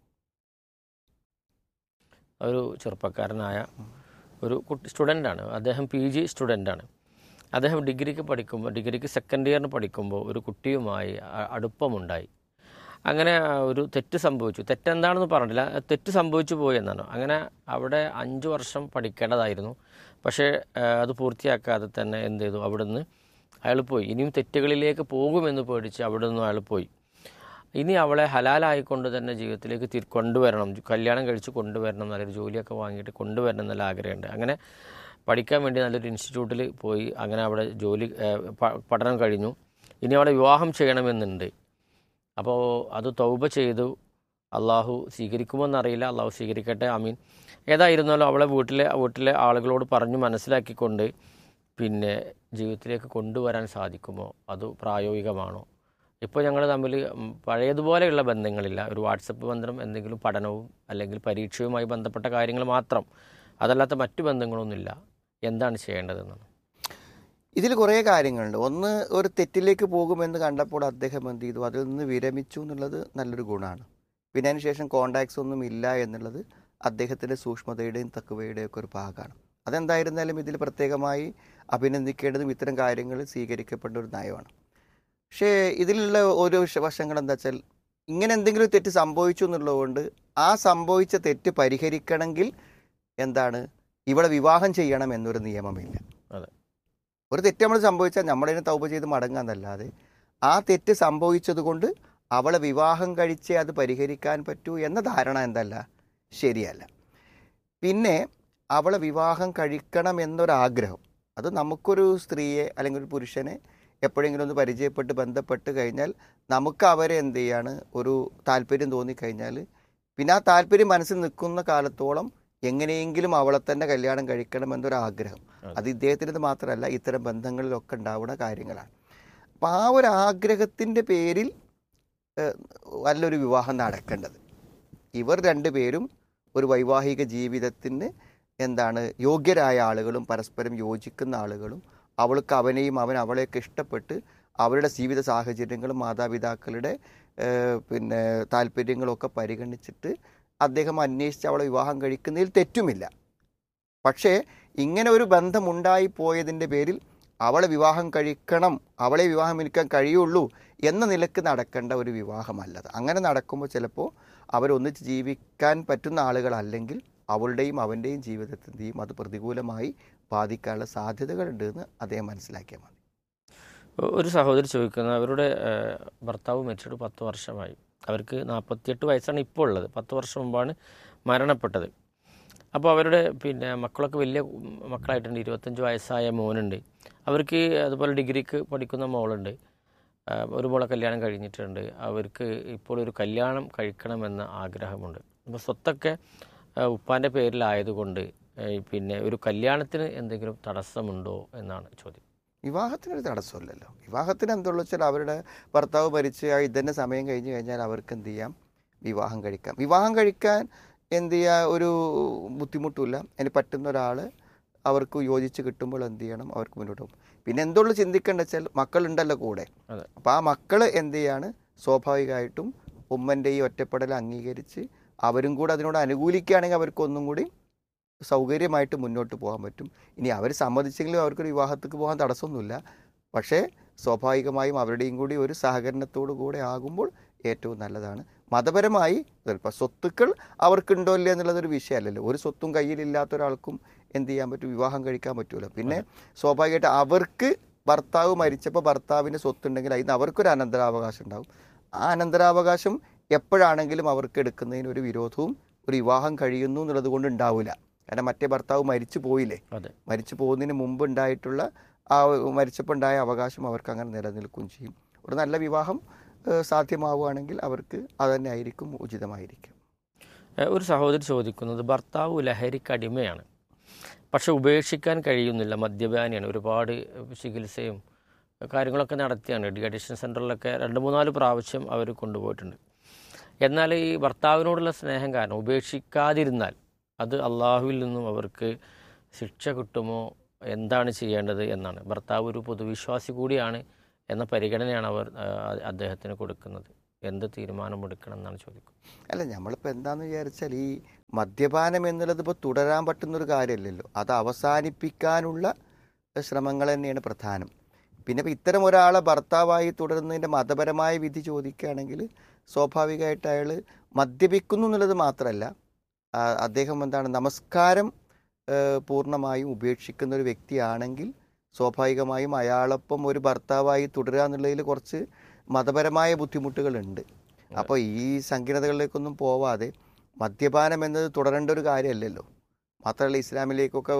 ഒരു ചെറുപ്പക്കാരനായ ഒരു കുട്ടി സ്റ്റുഡൻ്റാണ് അദ്ദേഹം പി ജി സ്റ്റുഡൻ്റാണ് അദ്ദേഹം ഡിഗ്രിക്ക് പഠിക്കുമ്പോൾ ഡിഗ്രിക്ക് സെക്കൻഡ് ഇയറിന് പഠിക്കുമ്പോൾ ഒരു കുട്ടിയുമായി അ- അടുപ്പമുണ്ടായി അങ്ങനെ ഒരു തെറ്റ് സംഭവിച്ചു തെറ്റെന്താണെന്ന് പറഞ്ഞില്ല തെറ്റ് സംഭവിച്ചു പോയി എന്നാണ് അങ്ങനെ അവിടെ അഞ്ച് വർഷം പഠിക്കേണ്ടതായിരുന്നു പക്ഷേ ആ, അത് പൂർത്തിയാക്കാതെ തന്നെ എന്ത് ചെയ്തു അവിടുന്ന് അയാൾ പോയി ഇനിയും തെറ്റുകളിലേക്ക് പോകുമെന്ന് പേടിച്ച് അവിടെ നിന്ന് അയാൾ പോയി ഇനി അവളെ ഹലാലായിക്കൊണ്ട് തന്നെ ജീവിതത്തിലേക്ക് തിരി കൊണ്ടുവരണം കല്യാണം കഴിച്ച് കൊണ്ടുവരണം നല്ലൊരു ജോലിയൊക്കെ വാങ്ങിയിട്ട് കൊണ്ടുവരണം എന്നുള്ള ആഗ്രഹമുണ്ട് അങ്ങനെ പഠിക്കാൻ വേണ്ടി നല്ലൊരു ഇൻസ്റ്റിറ്റ്യൂട്ടിൽ പോയി അങ്ങനെ അവിടെ ജോലി ഏഹ്, പ- പഠനം കഴിഞ്ഞു ഇനി അവിടെ വിവാഹം ചെയ്യണമെന്നുണ്ട് അപ്പോൾ അത് തൗബ ചെയ്തു അള്ളാഹു സ്വീകരിക്കുമോയെന്നറിയില്ല അള്ളാഹു സ്വീകരിക്കട്ടെ അമീൻ ഏതായിരുന്നാലും അവളെ വീട്ടിലെ വീട്ടിലെ ആളുകളോട് പറഞ്ഞു മനസ്സിലാക്കിക്കൊണ്ട് പിന്നെ ജീവിതത്തിലേക്ക് കൊണ്ടുവരാൻ സാധിക്കുമോ അത് പ്രായോഗികമാണോ ഇപ്പോൾ ഞങ്ങൾ തമ്മിൽ ഉം, പഴയതുപോലെയുള്ള ബന്ധങ്ങളില്ല ഒരു വാട്സപ്പ് ബന്ധം എന്തെങ്കിലും പഠനവും അല്ലെങ്കിൽ പരീക്ഷയുമായി ബന്ധപ്പെട്ട കാര്യങ്ങൾ മാത്രം അതല്ലാത്ത മറ്റു ബന്ധങ്ങളൊന്നുമില്ല എന്താണ് ചെയ്യേണ്ടതെന്നാണ് ഇതിൽ കുറേ കാര്യങ്ങളുണ്ട് ഒന്ന് ഒരു തെറ്റിലേക്ക് പോകുമെന്ന് കണ്ടപ്പോൾ അദ്ദേഹം എന്ത് ചെയ്തു അതിൽ നിന്ന് വിരമിച്ചു എന്നുള്ളത് നല്ലൊരു ഗുണമാണ് പിന്നെ അതിന് ശേഷം കോണ്ടാക്ട്സ് ഒന്നും ഇല്ല എന്നുള്ളത് അദ്ദേഹത്തിൻ്റെ സൂക്ഷ്മതയുടെയും തക്കുവയുടെയും ഒക്കെ ഒരു ഭാഗമാണ് അതെന്തായിരുന്നാലും ഇതിൽ പ്രത്യേകമായി അഭിനന്ദിക്കേണ്ടതും ഇത്തരം കാര്യങ്ങൾ സ്വീകരിക്കപ്പെട്ട ഒരു നയമാണ് പക്ഷേ ഇതിലുള്ള ഓരോ വശ- വശങ്ങൾ എന്താ വെച്ചാൽ ഇങ്ങനെ എന്തെങ്കിലും തെറ്റ് സംഭവിച്ചു എന്നുള്ളതുകൊണ്ട് ആ സംഭവിച്ച തെറ്റ് പരിഹരിക്കണമെങ്കിൽ എന്താണ് ഇവിടെ വിവാഹം ചെയ്യണം എന്നൊരു നിയമമില്ല അതെ. ഒരു തെറ്റ് നമ്മൾ സംഭവിച്ചാൽ നമ്മളതിനെ തൗപ ചെയ്ത് മടങ്ങാന്നല്ലാതെ ആ തെറ്റ് സംഭവിച്ചത് കൊണ്ട് അവളെ വിവാഹം കഴിച്ചേ അത് പരിഹരിക്കാൻ പറ്റൂ എന്ന ധാരണ എന്തല്ല ശരിയല്ല പിന്നെ അവളെ വിവാഹം കഴിക്കണം എന്നൊരാഗ്രഹം അത് നമുക്കൊരു സ്ത്രീയെ അല്ലെങ്കിൽ ഒരു പുരുഷനെ എപ്പോഴെങ്കിലും ഒന്ന് പരിചയപ്പെട്ട് ബന്ധപ്പെട്ട് കഴിഞ്ഞാൽ നമുക്ക് അവരെ എന്ത് ചെയ്യാണ് ഒരു താല്പര്യം തോന്നിക്കഴിഞ്ഞാൽ പിന്നെ ആ താല്പര്യം മനസ്സിൽ നിൽക്കുന്ന കാലത്തോളം എങ്ങനെയെങ്കിലും അവളെ തന്നെ കല്യാണം കഴിക്കണം എന്നൊരു ആഗ്രഹം അത് ഇദ്ദേഹത്തിനത് മാത്രമല്ല ഇത്തരം ബന്ധങ്ങളിലൊക്കെ ഉണ്ടാവുന്ന കാര്യങ്ങളാണ് അപ്പം ആ ഒരു ആഗ്രഹത്തിൻ്റെ പേരിൽ ഏഹ്, നല്ലൊരു വിവാഹം നടക്കേണ്ടത് ഇവർ രണ്ടുപേരും ഒരു വൈവാഹിക ജീവിതത്തിന് എന്താണ് യോഗ്യരായ ആളുകളും പരസ്പരം യോജിക്കുന്ന ആളുകളും അവൾക്ക് അവനെയും അവൻ അവളെയൊക്കെ ഇഷ്ടപ്പെട്ട് അവരുടെ ജീവിത സാഹചര്യങ്ങളും മാതാപിതാക്കളുടെ ഏഹ്, പിന്നെ താല്പര്യങ്ങളൊക്കെ പരിഗണിച്ചിട്ട് അദ്ദേഹം അന്വേഷിച്ച് അവളെ വിവാഹം കഴിക്കുന്നതിൽ തെറ്റുമില്ല പക്ഷേ ഇങ്ങനെ ഒരു ബന്ധമുണ്ടായി പോയതിൻ്റെ പേരിൽ അവളെ വിവാഹം കഴിക്കണം അവളെ വിവാഹം എനിക്കാൻ കഴിയുള്ളൂ എന്ന നിലക്ക് നടക്കേണ്ട ഒരു വിവാഹമല്ലത് അങ്ങനെ നടക്കുമ്പോൾ ചിലപ്പോൾ അവരൊന്നിച്ച് ജീവിക്കാൻ പറ്റുന്ന ആളുകളല്ലെങ്കിൽ അവളുടെയും അവൻ്റെയും ജീവിതത്തിൻ്റെയും അത് പ്രതികൂലമായി ബാധിക്കാനുള്ള സാധ്യതകളുണ്ട് എന്ന് അദ്ദേഹം മനസ്സിലാക്കിയാൽ മതി ഒരു സഹോദരി ചോദിക്കുന്ന അവരുടെ ഏഹ്, ഭർത്താവ് മരിച്ചിട്ട് പത്ത് വർഷമായി അവർക്ക് നാൽപ്പത്തിയെട്ട് വയസ്സാണ് ഇപ്പോൾ ഉള്ളത് പത്ത് വർഷം മുമ്പാണ് മരണപ്പെട്ടത് അപ്പോൾ അവരുടെ പിന്നെ മക്കളൊക്കെ വലിയ മക്കളായിട്ടുണ്ട് ഇരുപത്തഞ്ച് വയസ്സായ മോനുണ്ട് അവർക്ക് അതുപോലെ ഡിഗ്രിക്ക് പഠിക്കുന്ന മോളുണ്ട് ആ, ഒരു മോളെ കല്യാണം കഴിഞ്ഞിട്ടുണ്ട് അവർക്ക് ഇപ്പോൾ ഒരു കല്യാണം കഴിക്കണമെന്ന ആഗ്രഹമുണ്ട് അപ്പോൾ സ്വത്തൊക്കെ ആ, ഉപ്പാൻ്റെ പേരിലായതുകൊണ്ട് ഏ, പിന്നെ ഒരു കല്യാണത്തിന് എന്തെങ്കിലും തടസ്സമുണ്ടോ എന്നാണ് ചോദ്യം വിവാഹത്തിനൊരു തടസ്സമില്ലല്ലോ വിവാഹത്തിന് എന്തുള്ളൂ വെച്ചാൽ അവരുടെ ഭർത്താവ് മരിച്ച് ആ ഇതന്നെ സമയം കഴിഞ്ഞ് കഴിഞ്ഞാൽ അവർക്ക് എന്ത് ചെയ്യാം വിവാഹം കഴിക്കാം വിവാഹം കഴിക്കാൻ എന്ത് ചെയ്യുക ഒരു ബുദ്ധിമുട്ടില്ല അതിന് പറ്റുന്ന ഒരാൾ അവർക്ക് യോജിച്ച് കിട്ടുമ്പോൾ എന്ത് ചെയ്യണം അവർക്ക് മുന്നോട്ട് പോകും പിന്നെ എന്തുള്ളൂ ചിന്തിക്കേണ്ട വെച്ചാൽ മക്കളുണ്ടല്ലോ കൂടെ അതെ. അപ്പോൾ ആ മക്കൾ എന്ത് ചെയ്യാണ് സ്വാഭാവികമായിട്ടും ഉമ്മൻ്റെ ഈ ഒറ്റപ്പെടൽ അംഗീകരിച്ച് അവരും കൂടെ അതിനോട് അനുകൂലിക്കുകയാണെങ്കിൽ അവർക്ക് ഒന്നും കൂടി സൗകര്യമായിട്ട് മുന്നോട്ട് പോകാൻ പറ്റും ഇനി അവർ സമ്മതിച്ചെങ്കിലും അവർക്കൊരു വിവാഹത്തേക്ക് പോകാൻ തടസ്സമൊന്നുമില്ല പക്ഷേ സ്വാഭാവികമായും അവരുടെയും കൂടി ഒരു സഹകരണത്തോടു കൂടെ ആകുമ്പോൾ ഏറ്റവും നല്ലതാണ് മതപരമായി ചിലപ്പോൾ സ്വത്തുക്കൾ അവർക്കുണ്ടോ ഇല്ല എന്നുള്ളതൊരു വിഷയമല്ലല്ലോ ഒരു സ്വത്തും കയ്യിലില്ലാത്ത ഒരാൾക്കും എന്ത് ചെയ്യാൻ പറ്റും വിവാഹം കഴിക്കാൻ പറ്റുമല്ലോ പിന്നെ സ്വാഭാവികമായിട്ട് അവർക്ക് ഭർത്താവ് മരിച്ചപ്പോൾ ഭർത്താവിന് സ്വത്തുണ്ടെങ്കിൽ അതിന് അവർക്കൊരു അനന്തരാവകാശം ഉണ്ടാവും ആ അനന്തരാവകാശം എപ്പോഴാണെങ്കിലും അവർക്ക് എടുക്കുന്നതിന് ഒരു വിരോധവും ഒരു വിവാഹം കഴിയുന്നു എന്നുള്ളത് കൊണ്ട് ഉണ്ടാവില്ല കാരണം മറ്റേ ഭർത്താവ് മരിച്ചു പോയില്ലേ അതെ മരിച്ചു പോകുന്നതിന് മുമ്പ് ഉണ്ടായിട്ടുള്ള ആ മരിച്ചപ്പോൾ ഉണ്ടായ അവകാശം അവർക്ക് അങ്ങനെ നിലനിൽക്കുകയും ചെയ്യും ഒരു നല്ല വിവാഹം ഏഹ്, സാധ്യമാവുകയാണെങ്കിൽ അവർക്ക് അതുതന്നെ ആയിരിക്കും ഉചിതമായിരിക്കും ഏഹ് ഒരു സഹോദരി ചോദിക്കുന്നത് ഭർത്താവ് ലഹരിക്ക് അടിമയാണ് പക്ഷെ ഉപേക്ഷിക്കാൻ കഴിയുന്നില്ല മദ്യപാനിയാണ് ഒരുപാട് ചികിത്സയും കാര്യങ്ങളൊക്കെ നടത്തിയാണ് ഡി അഡിഷൻ സെൻറ്ററിലൊക്കെ രണ്ട് മൂന്നാല് പ്രാവശ്യം അവർ കൊണ്ടുപോയിട്ടുണ്ട് എന്നാൽ ഈ ഭർത്താവിനോടുള്ള സ്നേഹം കാരണം ഉപേക്ഷിക്കാതിരുന്നാൽ അത് അള്ളാഹുവിൽ നിന്നും അവർക്ക് ശിക്ഷ കിട്ടുമോ എന്താണ് ചെയ്യേണ്ടത് എന്നാണ് ഭർത്താവ് ഒരു പൊതുവിശ്വാസി കൂടിയാണ് എന്ന പരിഗണനയാണ് അവർ ആ, അദ്ദേഹത്തിന് കൊടുക്കുന്നത് എന്ത് തീരുമാനമെടുക്കണം എന്നാണ് ചോദിക്കുന്നത് അല്ല നമ്മളിപ്പോൾ എന്താന്ന് വിചാരിച്ചാൽ ഈ മദ്യപാനം എന്നുള്ളത് ഇപ്പോൾ തുടരാൻ പറ്റുന്നൊരു കാര്യമല്ലല്ലോ അത് അവസാനിപ്പിക്കാനുള്ള ശ്രമങ്ങൾ തന്നെയാണ് പ്രധാനം പിന്നെ ഇപ്പോൾ ഇത്തരം ഒരാളെ ഭർത്താവായി തുടരുന്നതിൻ്റെ മതപരമായ വിധി ചോദിക്കുകയാണെങ്കിൽ സ്വാഭാവികമായിട്ട് അയാൾ മദ്യപിക്കുന്നു എന്നുള്ളത് മാത്രമല്ല ആ, അദ്ദേഹം എന്താണ് നമസ്കാരം ഏഹ്, പൂർണ്ണമായും ഉപേക്ഷിക്കുന്ന ഒരു വ്യക്തിയാണെങ്കിൽ സ്വാഭാവികമായും അയാളൊപ്പം ഒരു ഭർത്താവായി തുടരുക എന്നുള്ളതിൽ കുറച്ച് മതപരമായ ബുദ്ധിമുട്ടുകളുണ്ട് അപ്പോൾ ഈ സങ്കീർണതകളിലേക്കൊന്നും പോവാതെ മദ്യപാനം എന്നത് തുടരേണ്ട ഒരു കാര്യമല്ലല്ലോ മാത്രമല്ല ഇസ്ലാമിലേക്കൊക്കെ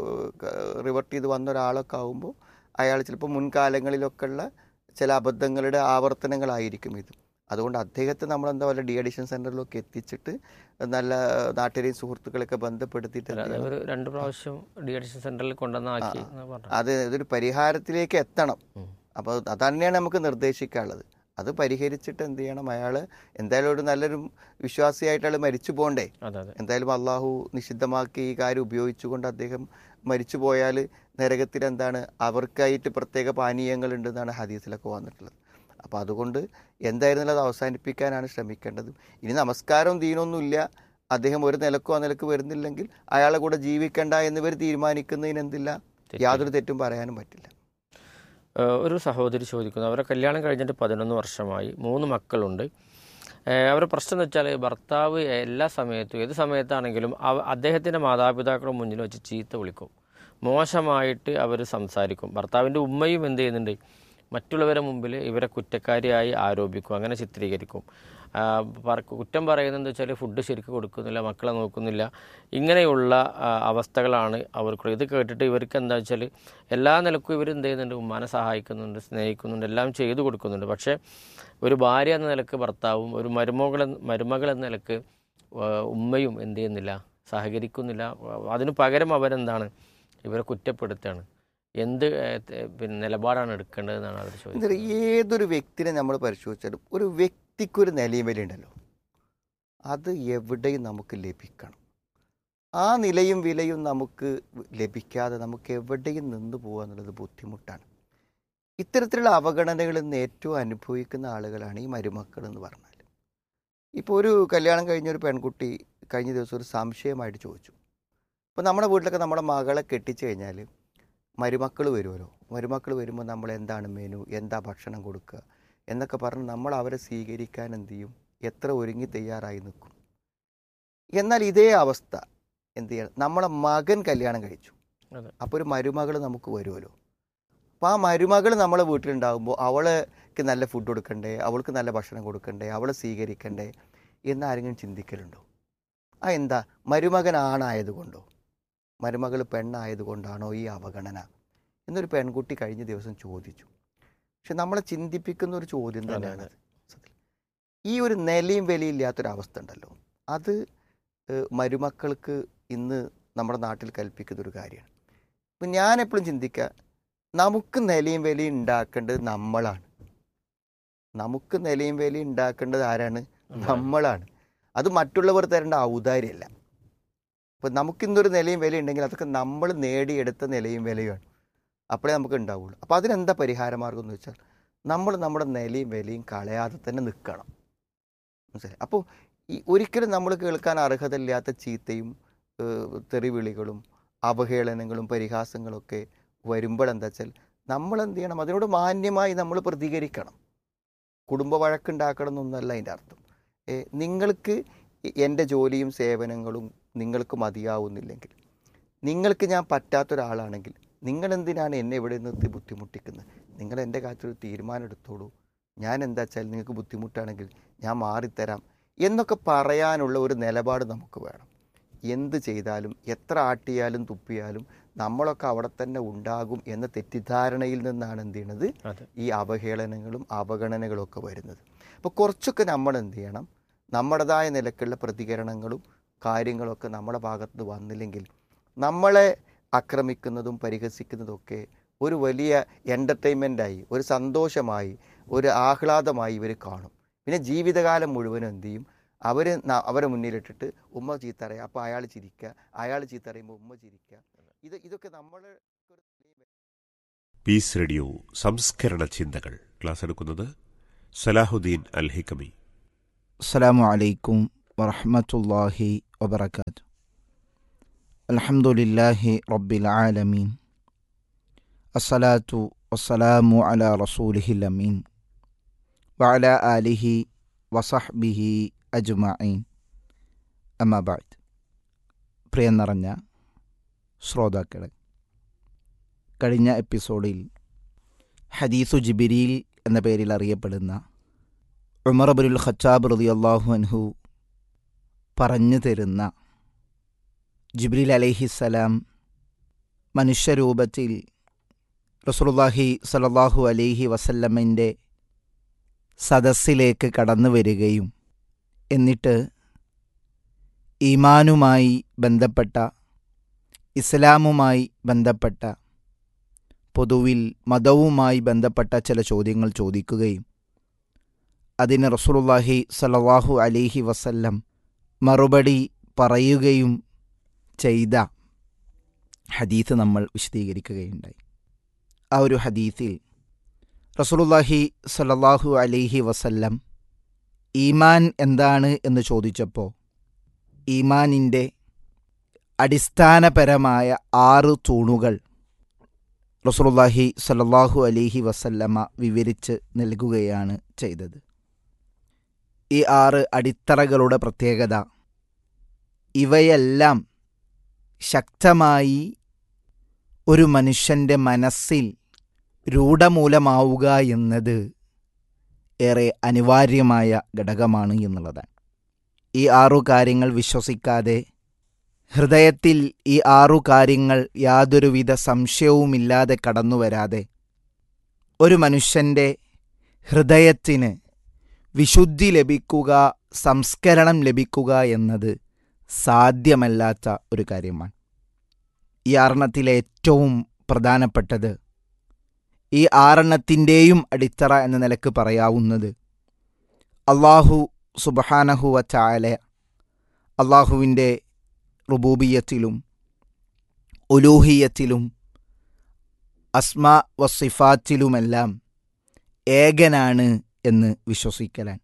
റിവർട്ട് ചെയ്ത് വന്ന ഒരാളൊക്കെ ആകുമ്പോൾ അയാൾ ചിലപ്പോൾ മുൻകാലങ്ങളിലൊക്കെ ഉള്ള ചില അബദ്ധങ്ങളുടെ ആവർത്തനങ്ങളായിരിക്കും ഇത് അതുകൊണ്ട് അദ്ദേഹത്തെ നമ്മൾ എന്താ പറയുക ഡി അഡിഷൻ സെൻറ്ററിലൊക്കെ എത്തിച്ചിട്ട് നല്ല നാട്ടുകാരെയും സുഹൃത്തുക്കളൊക്കെ ബന്ധപ്പെടുത്തിയിട്ട് എന്ത് അല്ലാതെ ചെയ്യണം? ഒരു രണ്ട് പ്രാവശ്യം ഡി അഡിഷൻ സെന്ററിൽ കൊണ്ടുവന്നാക്കി എന്ന് പറഞ്ഞു അത് ഇതൊരു പരിഹാരത്തിലേക്ക് എത്തണം ഉം. അപ്പോൾ അതന്നെയാണ് നമുക്ക് നിർദ്ദേശിക്കാനുള്ളത് അത് പരിഹരിച്ചിട്ട് എന്ത് ചെയ്യണം അയാൾ എന്തായാലും ഒരു നല്ലൊരു വിശ്വാസിയായിട്ട് അയാൾ മരിച്ചു പോകണ്ടേ അതെ അതെ എന്തായാലും അള്ളാഹു നിഷിദ്ധമാക്കി ഈ കാര്യം ഉപയോഗിച്ചുകൊണ്ട് അദ്ദേഹം മരിച്ചു പോയാൽ നരകത്തിൽ എന്താണ് അവർക്കായിട്ട് പ്രത്യേക പാനീയങ്ങൾ ഉണ്ടെന്നാണ് ഹദീസിലൊക്കെ വന്നിട്ടുള്ളത് അപ്പോൾ അതുകൊണ്ട് എന്തായിരുന്നാലും അത് അവസാനിപ്പിക്കാനാണ് ശ്രമിക്കേണ്ടത് ഇനി നമസ്കാരവും ദീനൊന്നുമില്ല അദ്ദേഹം ഒരു നിലക്കോ ആ നിലക്ക് വരുന്നില്ലെങ്കിൽ അയാളെ കൂടെ ജീവിക്കണ്ട എന്നിവർ തീരുമാനിക്കുന്നതിന് എന്തില്ല യാതൊരു തെറ്റും പറയാനും പറ്റില്ല ഏഹ് ഒരു സഹോദരി ചോദിക്കുന്നു അവരെ കല്യാണം കഴിഞ്ഞിട്ട് പതിനൊന്ന് വർഷമായി മൂന്ന് മക്കളുണ്ട് ഏഹ് അവരുടെ പ്രശ്നം എന്ന് വെച്ചാൽ ഭർത്താവ് എല്ലാ സമയത്തും ഏത് സമയത്താണെങ്കിലും അവ അദ്ദേഹത്തിൻ്റെ മാതാപിതാക്കളുടെ മുന്നിൽ വെച്ച് ചീത്ത വിളിക്കും മോശമായിട്ട് അവർ സംസാരിക്കും ഭർത്താവിൻ്റെ ഉമ്മയും എന്ത് ചെയ്യുന്നുണ്ട് മറ്റുള്ളവരുടെ മുമ്പിൽ ഇവരെ കുറ്റക്കാരിയായി ആരോപിക്കും അങ്ങനെ ചിത്രീകരിക്കും ആ, പറ- കുറ്റം പറയുന്നത് വെച്ചാൽ ഫുഡ് ശരിക്ക് കൊടുക്കുന്നില്ല മക്കളെ നോക്കുന്നില്ല ഇങ്ങനെയുള്ള ആ, അവസ്ഥകളാണ് അവർക്കുള്ളത് ഇത് കേട്ടിട്ട് ഇവർക്ക് എന്താ വെച്ചാൽ എല്ലാ നിലക്കും ഇവർ എന്ത് ചെയ്യുന്നുണ്ട് ഉമ്മാനെ സഹായിക്കുന്നുണ്ട് സ്നേഹിക്കുന്നുണ്ട് എല്ലാം ചെയ്തു കൊടുക്കുന്നുണ്ട് പക്ഷേ ഒരു ഭാര്യ എന്ന നിലക്ക് ഭർത്താവും ഒരു മരുമകൾ എന്ന- മരുമകൾ എന്ന നിലക്ക് ആ, ഉമ്മയും എന്ത് ചെയ്യുന്നില്ല സഹകരിക്കുന്നില്ല അതിന് പകരം അവരെന്താണ് ഇവരെ കുറ്റപ്പെടുത്തുകയാണ് എന്ത് ഏ, ത- പിന്നെ നിലപാടാണ് എടുക്കേണ്ടതെന്നാണ് അവർ എന്താ ചോദിക്കുന്നത് പറയുക, ഏതൊരു വ്യക്തിനെ നമ്മൾ പരിശോധിച്ചാലും ഒരു വ്യക്തിക്കൊരു നിലയും വിലയുണ്ടല്ലോ അത് എവിടെയും നമുക്ക് ലഭിക്കണം ആ നിലയും വിലയും നമുക്ക് ലഭിക്കാതെ നമുക്ക് എവിടെയും നിന്ന് പോകുക എന്നുള്ളത് ബുദ്ധിമുട്ടാണ് ഇത്തരത്തിലുള്ള അവഗണനകളിൽ നിന്ന് ഏറ്റവും അനുഭവിക്കുന്ന ആളുകളാണ് ഈ മരുമക്കൾ എന്ന് പറഞ്ഞാൽ ഇപ്പോൾ ഒരു കല്യാണം കഴിഞ്ഞ ഒരു പെൺകുട്ടി കഴിഞ്ഞ ദിവസം ഒരു സംശയമായിട്ട് ചോദിച്ചു ഇപ്പോൾ നമ്മുടെ വീട്ടിലൊക്കെ നമ്മുടെ മകളെ കെട്ടിച്ചു കഴിഞ്ഞാൽ മരുമക്കൾ വരുമല്ലോ മരുമക്കൾ വരുമ്പോൾ നമ്മൾ എന്താണ് മെനു എന്താ ഭക്ഷണം കൊടുക്കുക എന്നൊക്കെ പറഞ്ഞ് നമ്മൾ അവരെ സ്വീകരിക്കാൻ എന്ത് ചെയ്യും എത്ര ഒരുങ്ങി തയ്യാറായി നിൽക്കും എന്നാൽ ഇതേ അവസ്ഥ എന്ത് ചെയ്യണം നമ്മളെ മകൻ കല്യാണം കഴിച്ചു അതെ. അപ്പോൾ ഒരു മരുമകൾ നമുക്ക് വരുമല്ലോ അപ്പോൾ ആ മരുമകൾ നമ്മളെ വീട്ടിലുണ്ടാകുമ്പോൾ അവൾക്ക് നല്ല ഫുഡ് കൊടുക്കണ്ടേ അവൾക്ക് നല്ല ഭക്ഷണം കൊടുക്കണ്ടേ അവളെ സ്വീകരിക്കണ്ടേ എന്നാരെങ്കിലും ചിന്തിക്കലുണ്ടോ ആ എന്താ മരുമകൻ ആണായതുകൊണ്ടോ മരുമകൾ പെണ്ണായതുകൊണ്ടാണോ ഈ അവഗണന എന്നൊരു പെൺകുട്ടി കഴിഞ്ഞ ദിവസം ചോദിച്ചു പക്ഷെ നമ്മളെ ചിന്തിപ്പിക്കുന്ന ഒരു ചോദ്യം അതെ, തന്നെയാണ് അത്. സത്യത്തിൽ. ഈ ഒരു നിലയും വിലയില്ലാത്തൊരവസ്ഥ ഉണ്ടല്ലോ അത് ഏഹ്, മരുമക്കൾക്ക് ഇന്ന് നമ്മുടെ നാട്ടിൽ കൽപ്പിക്കുന്ന ഒരു കാര്യമാണ് ഇപ്പം ഞാൻ എപ്പോഴും ചിന്തിക്കുക നമുക്ക് നിലയും വിലയും ഉണ്ടാക്കേണ്ടത് നമ്മളാണ് നമുക്ക് നിലയും വിലയും ഉണ്ടാക്കേണ്ടത് ആരാണ് നമ്മളാണ് അത് മറ്റുള്ളവർ തരേണ്ട ഔദാര്യമല്ല ഇപ്പം നമുക്കിന്നൊരു നിലയും വിലയും ഉണ്ടെങ്കിൽ അതൊക്കെ നമ്മൾ നേടിയെടുത്ത നിലയും വിലയുമാണ് അപ്പോഴേ നമുക്ക് ഉണ്ടാവുള്ളൂ അപ്പോൾ അതിനെന്താ പരിഹാരമാർഗം എന്ന് വെച്ചാൽ നമ്മൾ നമ്മുടെ നിലയും വിലയും കളയാതെ തന്നെ നിൽക്കണം മനസ്സിലായി അപ്പോൾ ഈ ഒരിക്കലും നമ്മൾ കേൾക്കാൻ അർഹതയില്ലാത്ത ചീത്തയും ഏഹ്, തെറിവിളികളും അവഹേളനങ്ങളും പരിഹാസങ്ങളൊക്കെ വരുമ്പോൾ എന്താ വെച്ചാൽ നമ്മൾ എന്ത് ചെയ്യണം അതിനോട് മാന്യമായി നമ്മൾ പ്രതികരിക്കണം കുടുംബ വഴക്കുണ്ടാക്കണം എന്നൊന്നല്ല അതിൻ്റെ അർത്ഥം ഏ, നിങ്ങൾക്ക് എൻ്റെ ജോലിയും സേവനങ്ങളും നിങ്ങൾക്ക് മതിയാവുന്നില്ലെങ്കിൽ നിങ്ങൾക്ക് ഞാൻ പറ്റാത്തൊരാളാണെങ്കിൽ നിങ്ങളെന്തിനാണ് എന്നെ ഇവിടെ നിർത്തി ബുദ്ധിമുട്ടിക്കുന്നത് നിങ്ങൾ എൻ്റെ കാര്യത്തിൽ തീരുമാനം എടുത്തോളൂ ഞാൻ എന്താ വെച്ചാൽ നിങ്ങൾക്ക് ബുദ്ധിമുട്ടാണെങ്കിൽ ഞാൻ മാറിത്തരാം എന്നൊക്കെ പറയാനുള്ള ഒരു നിലപാട് നമുക്ക് വേണം എന്ത് ചെയ്താലും എത്ര ആട്ടിയാലും തുപ്പിയാലും നമ്മളൊക്കെ അവിടെ തന്നെ ഉണ്ടാകും എന്ന തെറ്റിദ്ധാരണയിൽ നിന്നാണ് എന്ത് ചെയ്യണത് അതെ ഈ അവഹേളനങ്ങളും അവഗണനകളും ഒക്കെ വരുന്നത് അപ്പോൾ കുറച്ചൊക്കെ നമ്മൾ എന്ത് ചെയ്യണം നമ്മുടേതായ നിലക്കുള്ള പ്രതികരണങ്ങളും കാര്യങ്ങളൊക്കെ നമ്മുടെ ഭാഗത്ത് നിന്ന് വന്നില്ലെങ്കിൽ നമ്മളെ ആക്രമിക്കുന്നതും പരിഹസിക്കുന്നതും ഒക്കെ ഒരു വലിയ എൻ്റർടൈൻമെൻ്റായി ഒരു സന്തോഷമായി ഒരു ആഹ്ലാദമായി ഇവർ കാണും പിന്നെ ജീവിതകാലം മുഴുവനും എന്ത് ചെയ്യും അവർ അവരെ മുന്നിലിട്ടിട്ട് ഉമ്മ ചീത്തറയുക അപ്പോൾ അയാൾ ചിരിക്കുക അയാൾ ചീത്തറയുമ്പോൾ ഉമ്മ ചിരിക്കുക ഇത് ഇതൊക്കെ നമ്മൾ പീസ് റേഡിയോ സംസ്കരണ ചിന്തകൾ ക്ലാസ് എടുക്കുന്നത് സലാഹുദ്ദീൻ അൽ ഹിക്കമി السلام عليكم ورحمة الله وبركاته الحمد لله رب العالمين الصلاة والسلام على رسوله الأمين وعلى آله وصحبه أجمعين أما بعد പ്രിയ നിറഞ്ഞ ശ്രോതാക്കളെ കഴിഞ്ഞ എപ്പിസോഡിൽ ഹദീസു ജിബിരിയിൽ എന്ന പേരിൽ അറിയപ്പെടുന്ന ഉമർ അബുൽ ഖച്ചാബ് റതി അള്ളാഹു അൻഹു പറഞ്ഞു തരുന്ന ജിബ്രീൽ അലൈഹിസ്സലാം മനുഷ്യരൂപത്തിൽ റസൂലുള്ളാഹി സലല്ലാഹു അലൈഹി വസല്ലമിൻ്റെ സദസ്സിലേക്ക് കടന്നു വരികയും എന്നിട്ട് ഈമാനുമായി ബന്ധപ്പെട്ട ഇസ്ലാമുമായി ബന്ധപ്പെട്ട പൊതുവിൽ മതവുമായി ബന്ധപ്പെട്ട ചില ചോദ്യങ്ങൾ ചോദിക്കുകയും അതിന് റസൂലുള്ളാഹി സലവാഹു അലിഹി വസല്ലം മറുപടി പറയുകയും ചെയ്ത ഹദീത്ത് നമ്മൾ വിശദീകരിക്കുകയുണ്ടായി ആ ഒരു ഹദീത്തിൽ റസൂലുള്ളാഹി സലല്ലാഹു അലിഹി വസല്ലം ഈമാൻ എന്താണ് എന്ന് ചോദിച്ചപ്പോൾ ഈമാനിൻ്റെ അടിസ്ഥാനപരമായ ആറ് തൂണുകൾ റസൂലുള്ളാഹി സലല്ലാഹു അലിഹി വസല്ലമ വിവരിച്ച് നൽകുകയാണ് ചെയ്തത് ഈ ആറ് അടിത്തറകളുടെ പ്രത്യേകത ഇവയെല്ലാം ശക്തമായി ഒരു മനുഷ്യൻ്റെ മനസ്സിൽ രൂഢമൂലമാവുക എന്നത് ഏറെ അനിവാര്യമായ ഘടകമാണ് എന്നുള്ളതാണ് ഈ ആറു കാര്യങ്ങൾ വിശ്വസിക്കാതെ ഹൃദയത്തിൽ ഈ ആറു കാര്യങ്ങൾ യാതൊരുവിധ സംശയവുമില്ലാതെ കടന്നുവരാതെ ഒരു മനുഷ്യൻ്റെ ഹൃദയത്തിന് വിശുദ്ധി ലഭിക്കുക സംസ്കരണം ലഭിക്കുക എന്നത് സാധ്യമല്ലാത്ത ഒരു കാര്യമാണ് ഈ ആറെണ്ണത്തിലെ ഏറ്റവും പ്രധാനപ്പെട്ടത് ഈ ആറെണ്ണത്തിൻ്റെയും അടിത്തറ എന്ന നിലക്ക് പറയാവുന്നത് അള്ളാഹു സുബഹാനഹുവ ചായാല അള്ളാഹുവിൻ്റെ റുബൂബിയത്തിലും ഉലൂഹിയത്തിലും അസ്മ വസിഫാത്തിലുമെല്ലാം ഏകനാണ് എന്ന് വിശ്വസിക്കലാൻ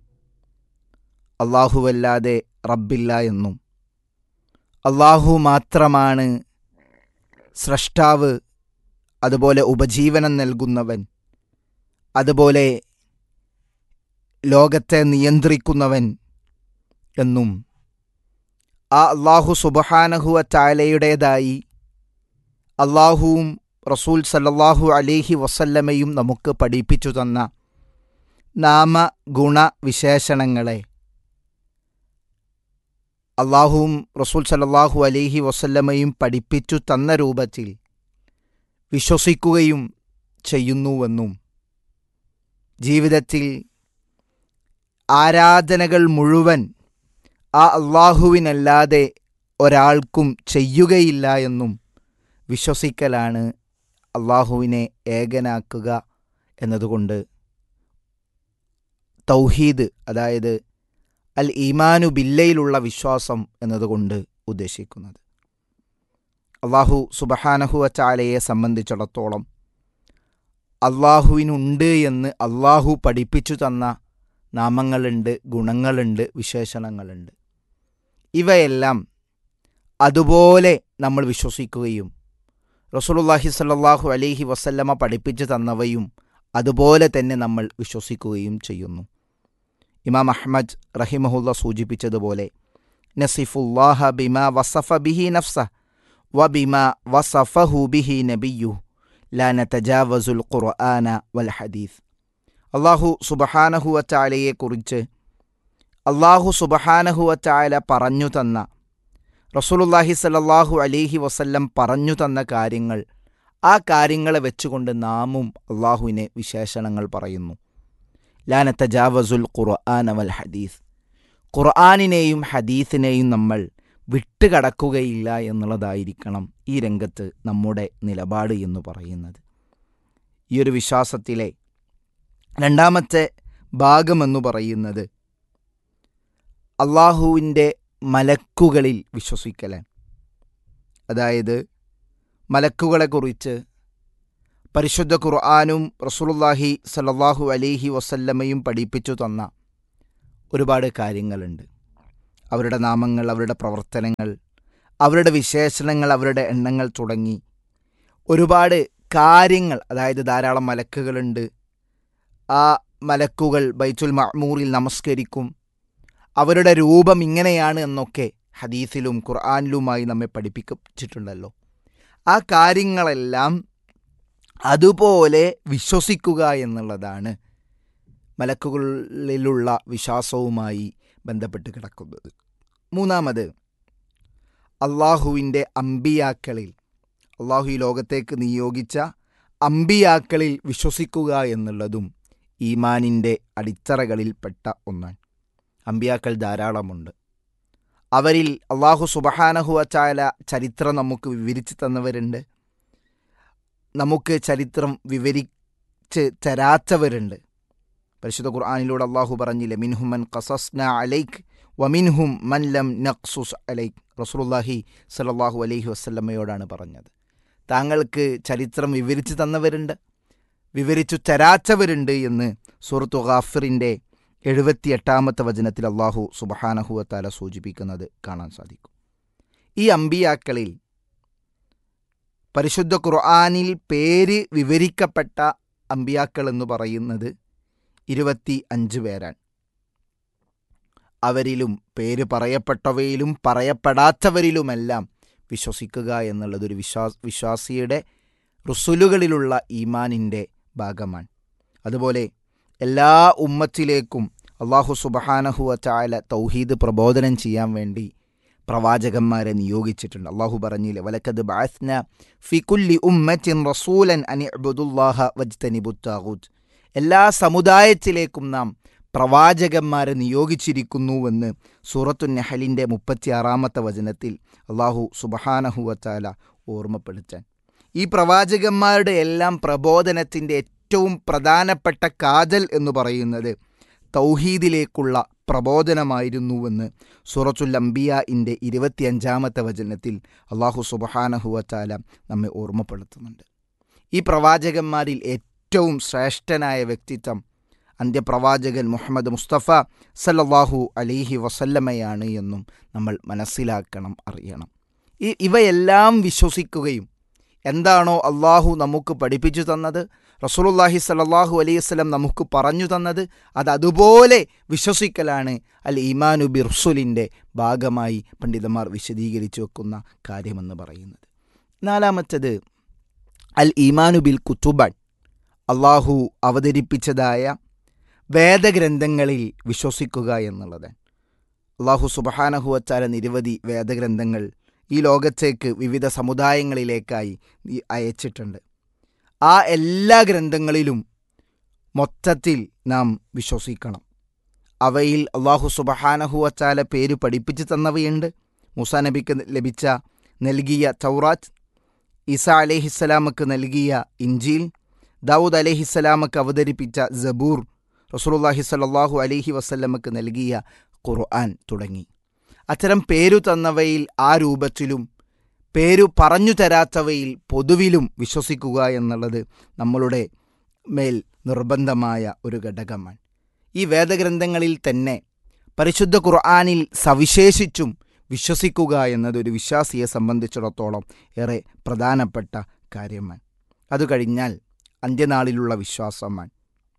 അള്ളാഹുവല്ലാതെ റബ്ബില്ല എന്നും അള്ളാഹു മാത്രമാണ് സ്രഷ്ടാവ് അതുപോലെ ഉപജീവനം നൽകുന്നവൻ അതുപോലെ ലോകത്തെ നിയന്ത്രിക്കുന്നവൻ എന്നും ആ അള്ളാഹു സുബഹാനഹുവ ചാലയുടേതായി അള്ളാഹുവും റസൂൽ സല്ലല്ലാഹു അലിഹി വസല്ലമയും നമുക്ക് പഠിപ്പിച്ചു തന്ന നാമ ഗുണ വിശേഷണങ്ങളെ അള്ളാഹുവും റസൂൽ സല്ലല്ലാഹു അലിഹി വസല്ലമയും പഠിപ്പിച്ചു തന്ന രൂപത്തിൽ വിശ്വസിക്കുകയും ചെയ്യുന്നുവെന്നും ജീവിതത്തിൽ ആരാധനകൾ മുഴുവൻ ആ അള്ളാഹുവിനല്ലാതെ ഒരാൾക്കും ചെയ്യുകയില്ല എന്നും വിശ്വസിക്കലാണ് അള്ളാഹുവിനെ ഏകനാക്കുക എന്നതുകൊണ്ട് തൗഹീദ് അതായത് അൽ ഈമാനു ബില്ലയിലുള്ള വിശ്വാസം എന്നതുകൊണ്ട് ഉദ്ദേശിക്കുന്നത് അള്ളാഹു സുബഹാനഹുവ ചാലയെ സംബന്ധിച്ചിടത്തോളം അള്ളാഹുവിനുണ്ട് എന്ന് അള്ളാഹു പഠിപ്പിച്ചു തന്ന നാമങ്ങളുണ്ട് ഗുണങ്ങളുണ്ട് വിശേഷണങ്ങളുണ്ട് ഇവയെല്ലാം അതുപോലെ നമ്മൾ വിശ്വസിക്കുകയും റസൂലുള്ളാഹി സ്വല്ലല്ലാഹു അലൈഹി വസല്ലമ പഠിപ്പിച്ചു തന്നവയും അതുപോലെ തന്നെ നമ്മൾ വിശ്വസിക്കുകയും ചെയ്യുന്നു ഇമാം അഹ്മദ് റഹിമഹുല്ല സൂചിപ്പിച്ചതുപോലെ നസിഫുല്ലാഹ ബിമ വസഫ ബിഹി നഫ്സ വബിമ വസഫഹു ബിഹി നബിയു ലാ നതജാവസുൽ ഖുർആന വൽ ഹദീസ് അള്ളാഹു സുബഹാനഹുവ ചാലയെക്കുറിച്ച് അള്ളാഹു സുബഹാനഹുവ ചാല പറഞ്ഞു തന്ന റസൂലുല്ലാഹി സല്ലല്ലാഹു അലൈഹി വസല്ലം പറഞ്ഞു തന്ന കാര്യങ്ങൾ ആ കാര്യങ്ങളെ വെച്ചുകൊണ്ട് നാമും അള്ളാഹുവിനെ വിശേഷണങ്ങൾ പറയുന്നു ലാന തജാവസുൽ ഖുർആൻ വൽ ഹദീസ് ഖുർആാനിനെയും ഹദീസിനെയും നമ്മൾ വിട്ടുകടക്കുകയില്ല എന്നുള്ളതായിരിക്കണം ഈ രംഗത്ത് നമ്മുടെ നിലപാട് എന്ന് പറയുന്നത് ഈ ഒരു വിശ്വാസത്തിലെ രണ്ടാമത്തെ ഭാഗമെന്ന് പറയുന്നത് അള്ളാഹുവിൻ്റെ മലക്കുകളിൽ വിശ്വസിക്കലാണ് അതായത് മലക്കുകളെക്കുറിച്ച് പരിശുദ്ധ ഖുർആാനും റസൂലുള്ളാഹി സല്ലല്ലാഹു അലൈഹി വസല്ലമയും പഠിപ്പിച്ചു തന്ന ഒരുപാട് കാര്യങ്ങളുണ്ട് അവരുടെ നാമങ്ങൾ അവരുടെ പ്രവർത്തനങ്ങൾ അവരുടെ വിശേഷണങ്ങൾ അവരുടെ എണ്ണങ്ങൾ തുടങ്ങി ഒരുപാട് കാര്യങ്ങൾ അതായത് ധാരാളം മലക്കുകളുണ്ട് ആ മലക്കുകൾ ബൈത്തുൽ മഅ്മൂറിൽ നമസ്കരിക്കും അവരുടെ രൂപം ഇങ്ങനെയാണ് എന്നൊക്കെ ഹദീസിലും ഖുർആാനിലുമായി നമ്മെ പഠിപ്പിച്ചിട്ടുണ്ടല്ലോ ആ കാര്യങ്ങളെല്ലാം അതുപോലെ വിശ്വസിക്കുക എന്നുള്ളതാണ് മലക്കുകളിലുള്ള വിശ്വാസവുമായി ബന്ധപ്പെട്ട് കിടക്കുന്നത് മൂന്നാമത് അള്ളാഹുവിൻ്റെ അമ്പിയാക്കളിൽ അള്ളാഹു ഈ ലോകത്തേക്ക് നിയോഗിച്ച അമ്പിയാക്കളിൽ വിശ്വസിക്കുക എന്നുള്ളതും ഈമാനിൻ്റെ അടിത്തറകളിൽപ്പെട്ട ഒന്നാണ് അമ്പിയാക്കൾ ധാരാളമുണ്ട് അവരിൽ അള്ളാഹു സുബഹാനഹുവ ചാല ചരിത്രം നമുക്ക് വിവരിച്ചു തന്നവരുണ്ട് നമുക്ക് ചരിത്രം വിവരിച്ച് തരാത്തവരുണ്ട് പരിശുദ്ധ ഖുർആാനിലൂടെ അള്ളാഹു പറഞ്ഞില്ലേ മിൻഹുമൻ ഖസസ്ന അലൈക്ക് വമിൻഹും മൻ ലം നഖ്സുസ് അലൈക്ക് റസൂലുള്ളാഹി സല്ലല്ലാഹു അലൈഹി വസല്ലമ്മയോടാണ് പറഞ്ഞത് താങ്കൾക്ക് ചരിത്രം വിവരിച്ചു തന്നവരുണ്ട് വിവരിച്ചു തരാത്തവരുണ്ട് എന്ന് സൂറത്തു ഗാഫിറിൻ്റെ എഴുപത്തിയെട്ടാമത്തെ വചനത്തിൽ അള്ളാഹു സുബഹാനഹുവത്താല സൂചിപ്പിക്കുന്നത് കാണാൻ സാധിക്കും ഈ അമ്പിയാക്കളിൽ പരിശുദ്ധ ഖുർആാനിൽ പേര് വിവരിക്കപ്പെട്ട അമ്പിയാക്കൾ എന്ന് പറയുന്നത് ഇരുപത്തി അഞ്ച് പേരാണ് അവരിലും പേര് പറയപ്പെട്ടവയിലും പറയപ്പെടാത്തവരിലുമെല്ലാം വിശ്വസിക്കുക എന്നുള്ളത് ഒരു വിശ്വാസ വിശ്വാസിയുടെ റുസുലുകളിലുള്ള ഈമാനിൻ്റെ ഭാഗമാണ് അതുപോലെ എല്ലാ ഉമ്മത്തിലേക്കും അള്ളാഹു സുബഹാനഹുവ ചായ തൗഹീദ് പ്രബോധനം ചെയ്യാൻ വേണ്ടി പ്രവാചകന്മാരെ നിയോഗിച്ചിട്ടുണ്ട് അള്ളാഹു പറഞ്ഞില്ലേ വലക്കത് ബാസ്ന ഫിക്കുല്ലി ഉമ്മത്തിൻ റസൂലൻ അനി അബുദുല്ലാഹ വജ്തനിബുത്താഹൂദ് എല്ലാ സമുദായത്തിലേക്കും നാം പ്രവാചകന്മാരെ നിയോഗിച്ചിരിക്കുന്നുവെന്ന് സൂറത്തു നെഹലിൻ്റെ മുപ്പത്തിയാറാമത്തെ വചനത്തിൽ അള്ളാഹു സുബഹാനഹുവച്ചാല ഓർമ്മപ്പെടുത്താൻ ഈ പ്രവാചകന്മാരുടെ എല്ലാം പ്രബോധനത്തിൻ്റെ ഏറ്റവും പ്രധാനപ്പെട്ട കാതൽ എന്ന് പറയുന്നത് തൗഹീദിലേക്കുള്ള പ്രബോധനമായിരുന്നുവെന്ന് സൂറത്തുൽ അംബിയ ഇരുപത്തിയഞ്ചാമത്തെ വചനത്തിൽ അള്ളാഹു സുബഹാനഹുവച്ചാല നമ്മെ ഓർമ്മപ്പെടുത്തുന്നുണ്ട് ഈ പ്രവാചകന്മാരിൽ ഏറ്റവും ശ്രേഷ്ഠനായ വ്യക്തിത്വം അന്ത്യപ്രവാചകൻ മുഹമ്മദ് മുസ്തഫ സല്ലല്ലാഹു അലൈഹി വസല്ലമയാണ് എന്നും നമ്മൾ മനസ്സിലാക്കണം അറിയണം ഈ ഇവയെല്ലാം വിശ്വസിക്കുകയും എന്താണോ അള്ളാഹു നമുക്ക് പഠിപ്പിച്ചു തന്നത് റസൂലുല്ലാഹി സല്ലാഹു അലൈഹി വസ്ലം നമുക്ക് പറഞ്ഞു തന്നത് അത് അതുപോലെ വിശ്വസിക്കലാണ് അൽ ഈമാനു ബിർസുലിൻ്റെ ഭാഗമായി പണ്ഡിതന്മാർ വിശദീകരിച്ചു വെക്കുന്ന കാര്യമെന്ന് പറയുന്നത് നാലാമത്തത് അൽ ഈമാനു ബിൽ കുത്തുബൻ അള്ളാഹു അവതരിപ്പിച്ചതായ വേദഗ്രന്ഥങ്ങളിൽ വിശ്വസിക്കുക എന്നുള്ളത് അള്ളാഹു സുബഹാനഹുവച്ചാല നിരവധി വേദഗ്രന്ഥങ്ങൾ ഈ ലോകത്തേക്ക് വിവിധ സമുദായങ്ങളിലേക്കായി അയച്ചിട്ടുണ്ട് ആ എല്ലാ ഗ്രന്ഥങ്ങളിലും മൊത്തത്തിൽ നാം വിശ്വസിക്കണം അവയിൽ അള്ളാഹു സുബഹാനഹുവച്ചാല പേര് പഠിപ്പിച്ചു തന്നവയുണ്ട് മൂസ നബിക്ക് ലഭിച്ച നൽകിയ ചൗറാത്ത് ഈസ അലഹിസ്സലാമക്ക് നൽകിയ ഇഞ്ചീൽ ദാവൂദ് അലഹിസ്സലാമക്ക് അവതരിപ്പിച്ച ജബൂർ റസൂലുള്ളാഹി സ്വല്ലല്ലാഹു അലൈഹി വസല്ലമക്ക് നൽകിയ ഖുർആൻ തുടങ്ങി അത്തരം പേരു തന്നവയിൽ ആ രൂപത്തിലും പേരു പറഞ്ഞു തരാത്തവയിൽ പൊതുവിലും വിശ്വസിക്കുക എന്നുള്ളത് നമ്മളുടെ മേൽ നിർബന്ധമായ ഒരു ഘടകമാണ് ഈ വേദഗ്രന്ഥങ്ങളിൽ തന്നെ പരിശുദ്ധ ഖുർആാനിൽ സവിശേഷിച്ചും വിശ്വസിക്കുക എന്നതൊരു വിശ്വാസിയെ സംബന്ധിച്ചിടത്തോളം ഏറെ പ്രധാനപ്പെട്ട കാര്യമാണ് അത് കഴിഞ്ഞാൽ അന്ത്യനാളിലുള്ള വിശ്വാസമാണ്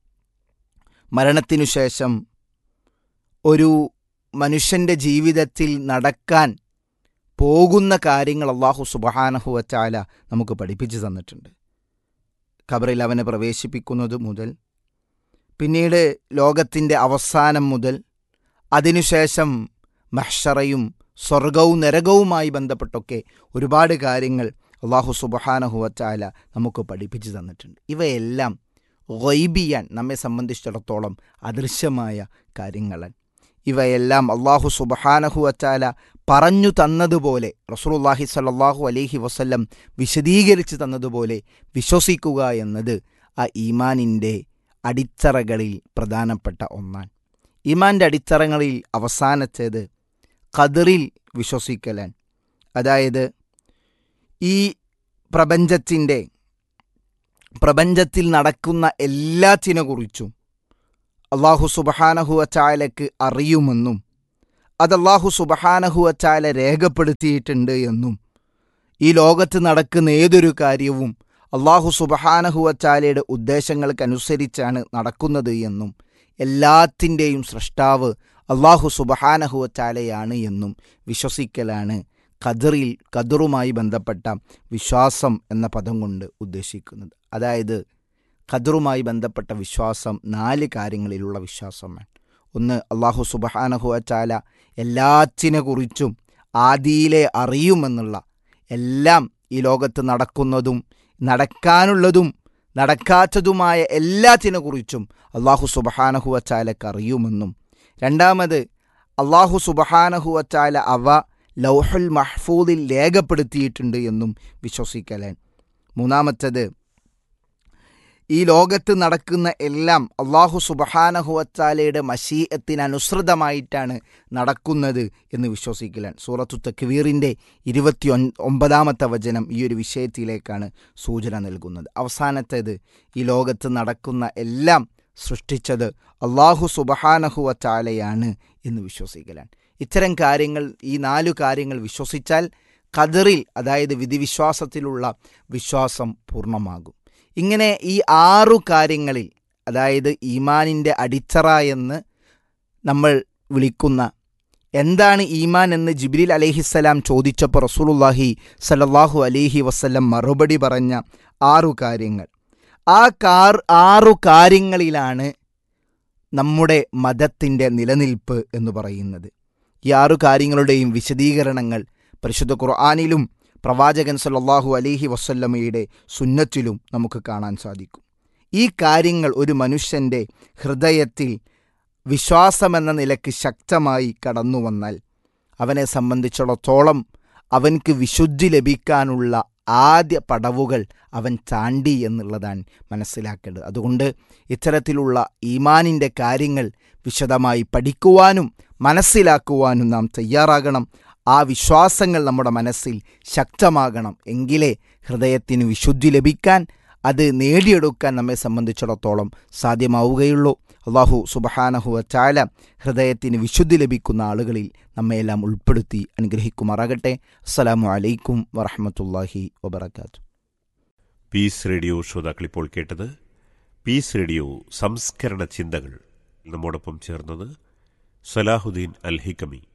മരണത്തിനു ശേഷം ഒരു മനുഷ്യൻ്റെ ജീവിതത്തിൽ നടക്കാൻ പോകുന്ന കാര്യങ്ങൾ അള്ളാഹു സുബഹാനഹു വച്ചാല നമുക്ക് പഠിപ്പിച്ചു തന്നിട്ടുണ്ട് ഖബറിൽ അവനെ പ്രവേശിപ്പിക്കുന്നത് മുതൽ പിന്നീട് ലോകത്തിൻ്റെ അവസാനം മുതൽ അതിനുശേഷം മഹ്ഷറയും സ്വർഗവും നരകവുമായി ബന്ധപ്പെട്ടൊക്കെ ഒരുപാട് കാര്യങ്ങൾ അള്ളാഹു സുബഹാനഹുവച്ചാല നമുക്ക് പഠിപ്പിച്ചു തന്നിട്ടുണ്ട് ഇവയെല്ലാം ഗൈബിയാൻ നമ്മെ സംബന്ധിച്ചിടത്തോളം അദൃശ്യമായ കാര്യങ്ങളാണ് ഇവയെല്ലാം അള്ളാഹു സുബഹാനഹുവച്ചാല പറഞ്ഞു തന്നതുപോലെ റസൂലുള്ളാഹി സ്വല്ലല്ലാഹു അലൈഹി വസല്ലം വിശദീകരിച്ച് തന്നതുപോലെ വിശ്വസിക്കുക എന്നത് ആ ഈമാനിൻ്റെ അടിത്തറകളിൽ പ്രധാനപ്പെട്ട ഒന്നാണ് ഈമാൻ്റെ അടിത്തറകളിൽ അവസാനത്തേത് ഖദറിൽ വിശ്വസിക്കലാൻ അതായത് ഈ പ്രപഞ്ചത്തിൻ്റെ പ്രപഞ്ചത്തിൽ നടക്കുന്ന എല്ലാത്തിനെ കുറിച്ചും അള്ളാഹു സുബഹാനഹുവ ചായലക്ക് അറിയുമെന്നും അത് അള്ളാഹു സുബഹാനഹുവ ചായല രേഖപ്പെടുത്തിയിട്ടുണ്ട് എന്നും ഈ ലോകത്ത് നടക്കുന്ന ഏതൊരു കാര്യവും അള്ളാഹു സുബഹാനഹുവ ചാലയുടെ ഉദ്ദേശങ്ങൾക്കനുസരിച്ചാണ് നടക്കുന്നത് എന്നും എല്ലാത്തിൻ്റെയും സൃഷ്ടാവ് അള്ളാഹു സുബഹാനഹുവ ചാലയാണ് എന്നും വിശ്വസിക്കലാണ് ഖദറിൽ ഖദറുമായി ബന്ധപ്പെട്ട വിശ്വാസം എന്ന പദം കൊണ്ട് ഉദ്ദേശിക്കുന്നത് അതായത് ഖദറുമായി ബന്ധപ്പെട്ട വിശ്വാസം നാല് കാര്യങ്ങളിലുള്ള വിശ്വാസമാണ് ഒന്ന് അള്ളാഹു സുബഹാനഹുവ ചാല എല്ലാത്തിനെ കുറിച്ചും ആദിയിലെ അറിയുമെന്നുള്ള എല്ലാം ഈ ലോകത്ത് നടക്കുന്നതും നടക്കാനുള്ളതും നടക്കാത്തതുമായ എല്ലാത്തിനെ കുറിച്ചും അള്ളാഹു സുബഹാനഹുവ ചാലക്ക് അറിയുമെന്നും രണ്ടാമത് അള്ളാഹു സുബഹാനഹുവ ചാല അവ ലൗഹുൽ മഹ്ഫൂദിൽ രേഖപ്പെടുത്തിയിട്ടുണ്ട് എന്നും വിശ്വസിക്കലാൻ മൂന്നാമത്തത് ഈ ലോകത്ത് നടക്കുന്ന എല്ലാം അള്ളാഹു സുബഹാനഹുവച്ചാലയുടെ മഷീയത്തിനനുസൃതമായിട്ടാണ് നടക്കുന്നത് എന്ന് വിശ്വസിക്കലാൻ സൂറത്തു തക്വീറിൻ്റെ ഇരുപത്തി ഒമ്പതാമത്തെ വചനം ഈ ഒരു വിഷയത്തിലേക്കാണ് സൂചന നൽകുന്നത് അവസാനത്തേത് ഈ ലോകത്ത് നടക്കുന്ന എല്ലാം സൃഷ്ടിച്ചത് അള്ളാഹു സുബഹാനഹുവച്ചാലയാണ് എന്ന് വിശ്വസിക്കലാൻ ഇത്തരം കാര്യങ്ങൾ ഈ നാലു കാര്യങ്ങൾ വിശ്വസിച്ചാൽ ഖദറിൽ അതായത് വിധിവിശ്വാസത്തിലുള്ള വിശ്വാസം പൂർണ്ണമാകും ഇങ്ങനെ ഈ ആറു കാര്യങ്ങളിൽ അതായത് ഈമാനിൻ്റെ അടിത്തറ എന്ന് നമ്മൾ വിളിക്കുന്ന എന്താണ് ഈമാൻ എന്ന് ജിബ്രീൽ അലഹിസ്സലാം ചോദിച്ചപ്പോൾ റസൂലുല്ലാഹി സലല്ലാഹു അലൈഹി വസ്ല്ലം മറുപടി പറഞ്ഞ ആറു കാര്യങ്ങൾ ആ കാർ ആറു കാര്യങ്ങളിലാണ് നമ്മുടെ മതത്തിൻ്റെ നിലനിൽപ്പ് എന്ന് പറയുന്നത് ഈ ആറു കാര്യങ്ങളുടെയും വിശദീകരണങ്ങൾ പരിശുദ്ധ ഖുർആാനിലും പ്രവാചകൻ സല്ലാഹു അലിഹി വസ്ല്ലമയുടെ സുന്നത്തിലും നമുക്ക് കാണാൻ സാധിക്കും ഈ കാര്യങ്ങൾ ഒരു മനുഷ്യൻ്റെ ഹൃദയത്തിൽ വിശ്വാസമെന്ന നിലയ്ക്ക് ശക്തമായി കടന്നു വന്നാൽ അവനെ സംബന്ധിച്ചിടത്തോളം അവൻക്ക് വിശുദ്ധി ലഭിക്കാനുള്ള ആദ്യ പടവുകൾ അവൻ താണ്ടി എന്നുള്ളതാണ് മനസ്സിലാക്കേണ്ടത് അതുകൊണ്ട് ഇത്തരത്തിലുള്ള ഈമാനിൻ്റെ കാര്യങ്ങൾ വിശദമായി പഠിക്കുവാനും മനസ്സിലാക്കുവാനും നാം തയ്യാറാകണം ആ വിശ്വാസങ്ങൾ നമ്മുടെ മനസ്സിൽ ശക്തമാകണം എങ്കിലേ ഹൃദയത്തിന് വിശുദ്ധി ലഭിക്കാൻ അത് നേടിയെടുക്കാൻ നമ്മെ സംബന്ധിച്ചിടത്തോളം സാധ്യമാവുകയുള്ളൂ അള്ളാഹു സുബഹാനഹുവ ചാല ഹൃദയത്തിന് വിശുദ്ധി ലഭിക്കുന്ന ആളുകളിൽ നമ്മയെല്ലാം ഉൾപ്പെടുത്തി അനുഗ്രഹിക്കുമാറാകട്ടെ അസ്സലാമു അലൈക്കും വറഹമത്തല്ലാഹി വബർക്കാത്തു പീസ് റേഡിയോ ശ്രോതാക്കൾ ഇപ്പോൾ കേട്ടത് പീസ് റേഡിയോ സംസ്കരണ ചിന്തകൾ നമ്മോടൊപ്പം ചേർന്നത് സലാഹുദ്ദീൻ അൽ ഹിക്കമി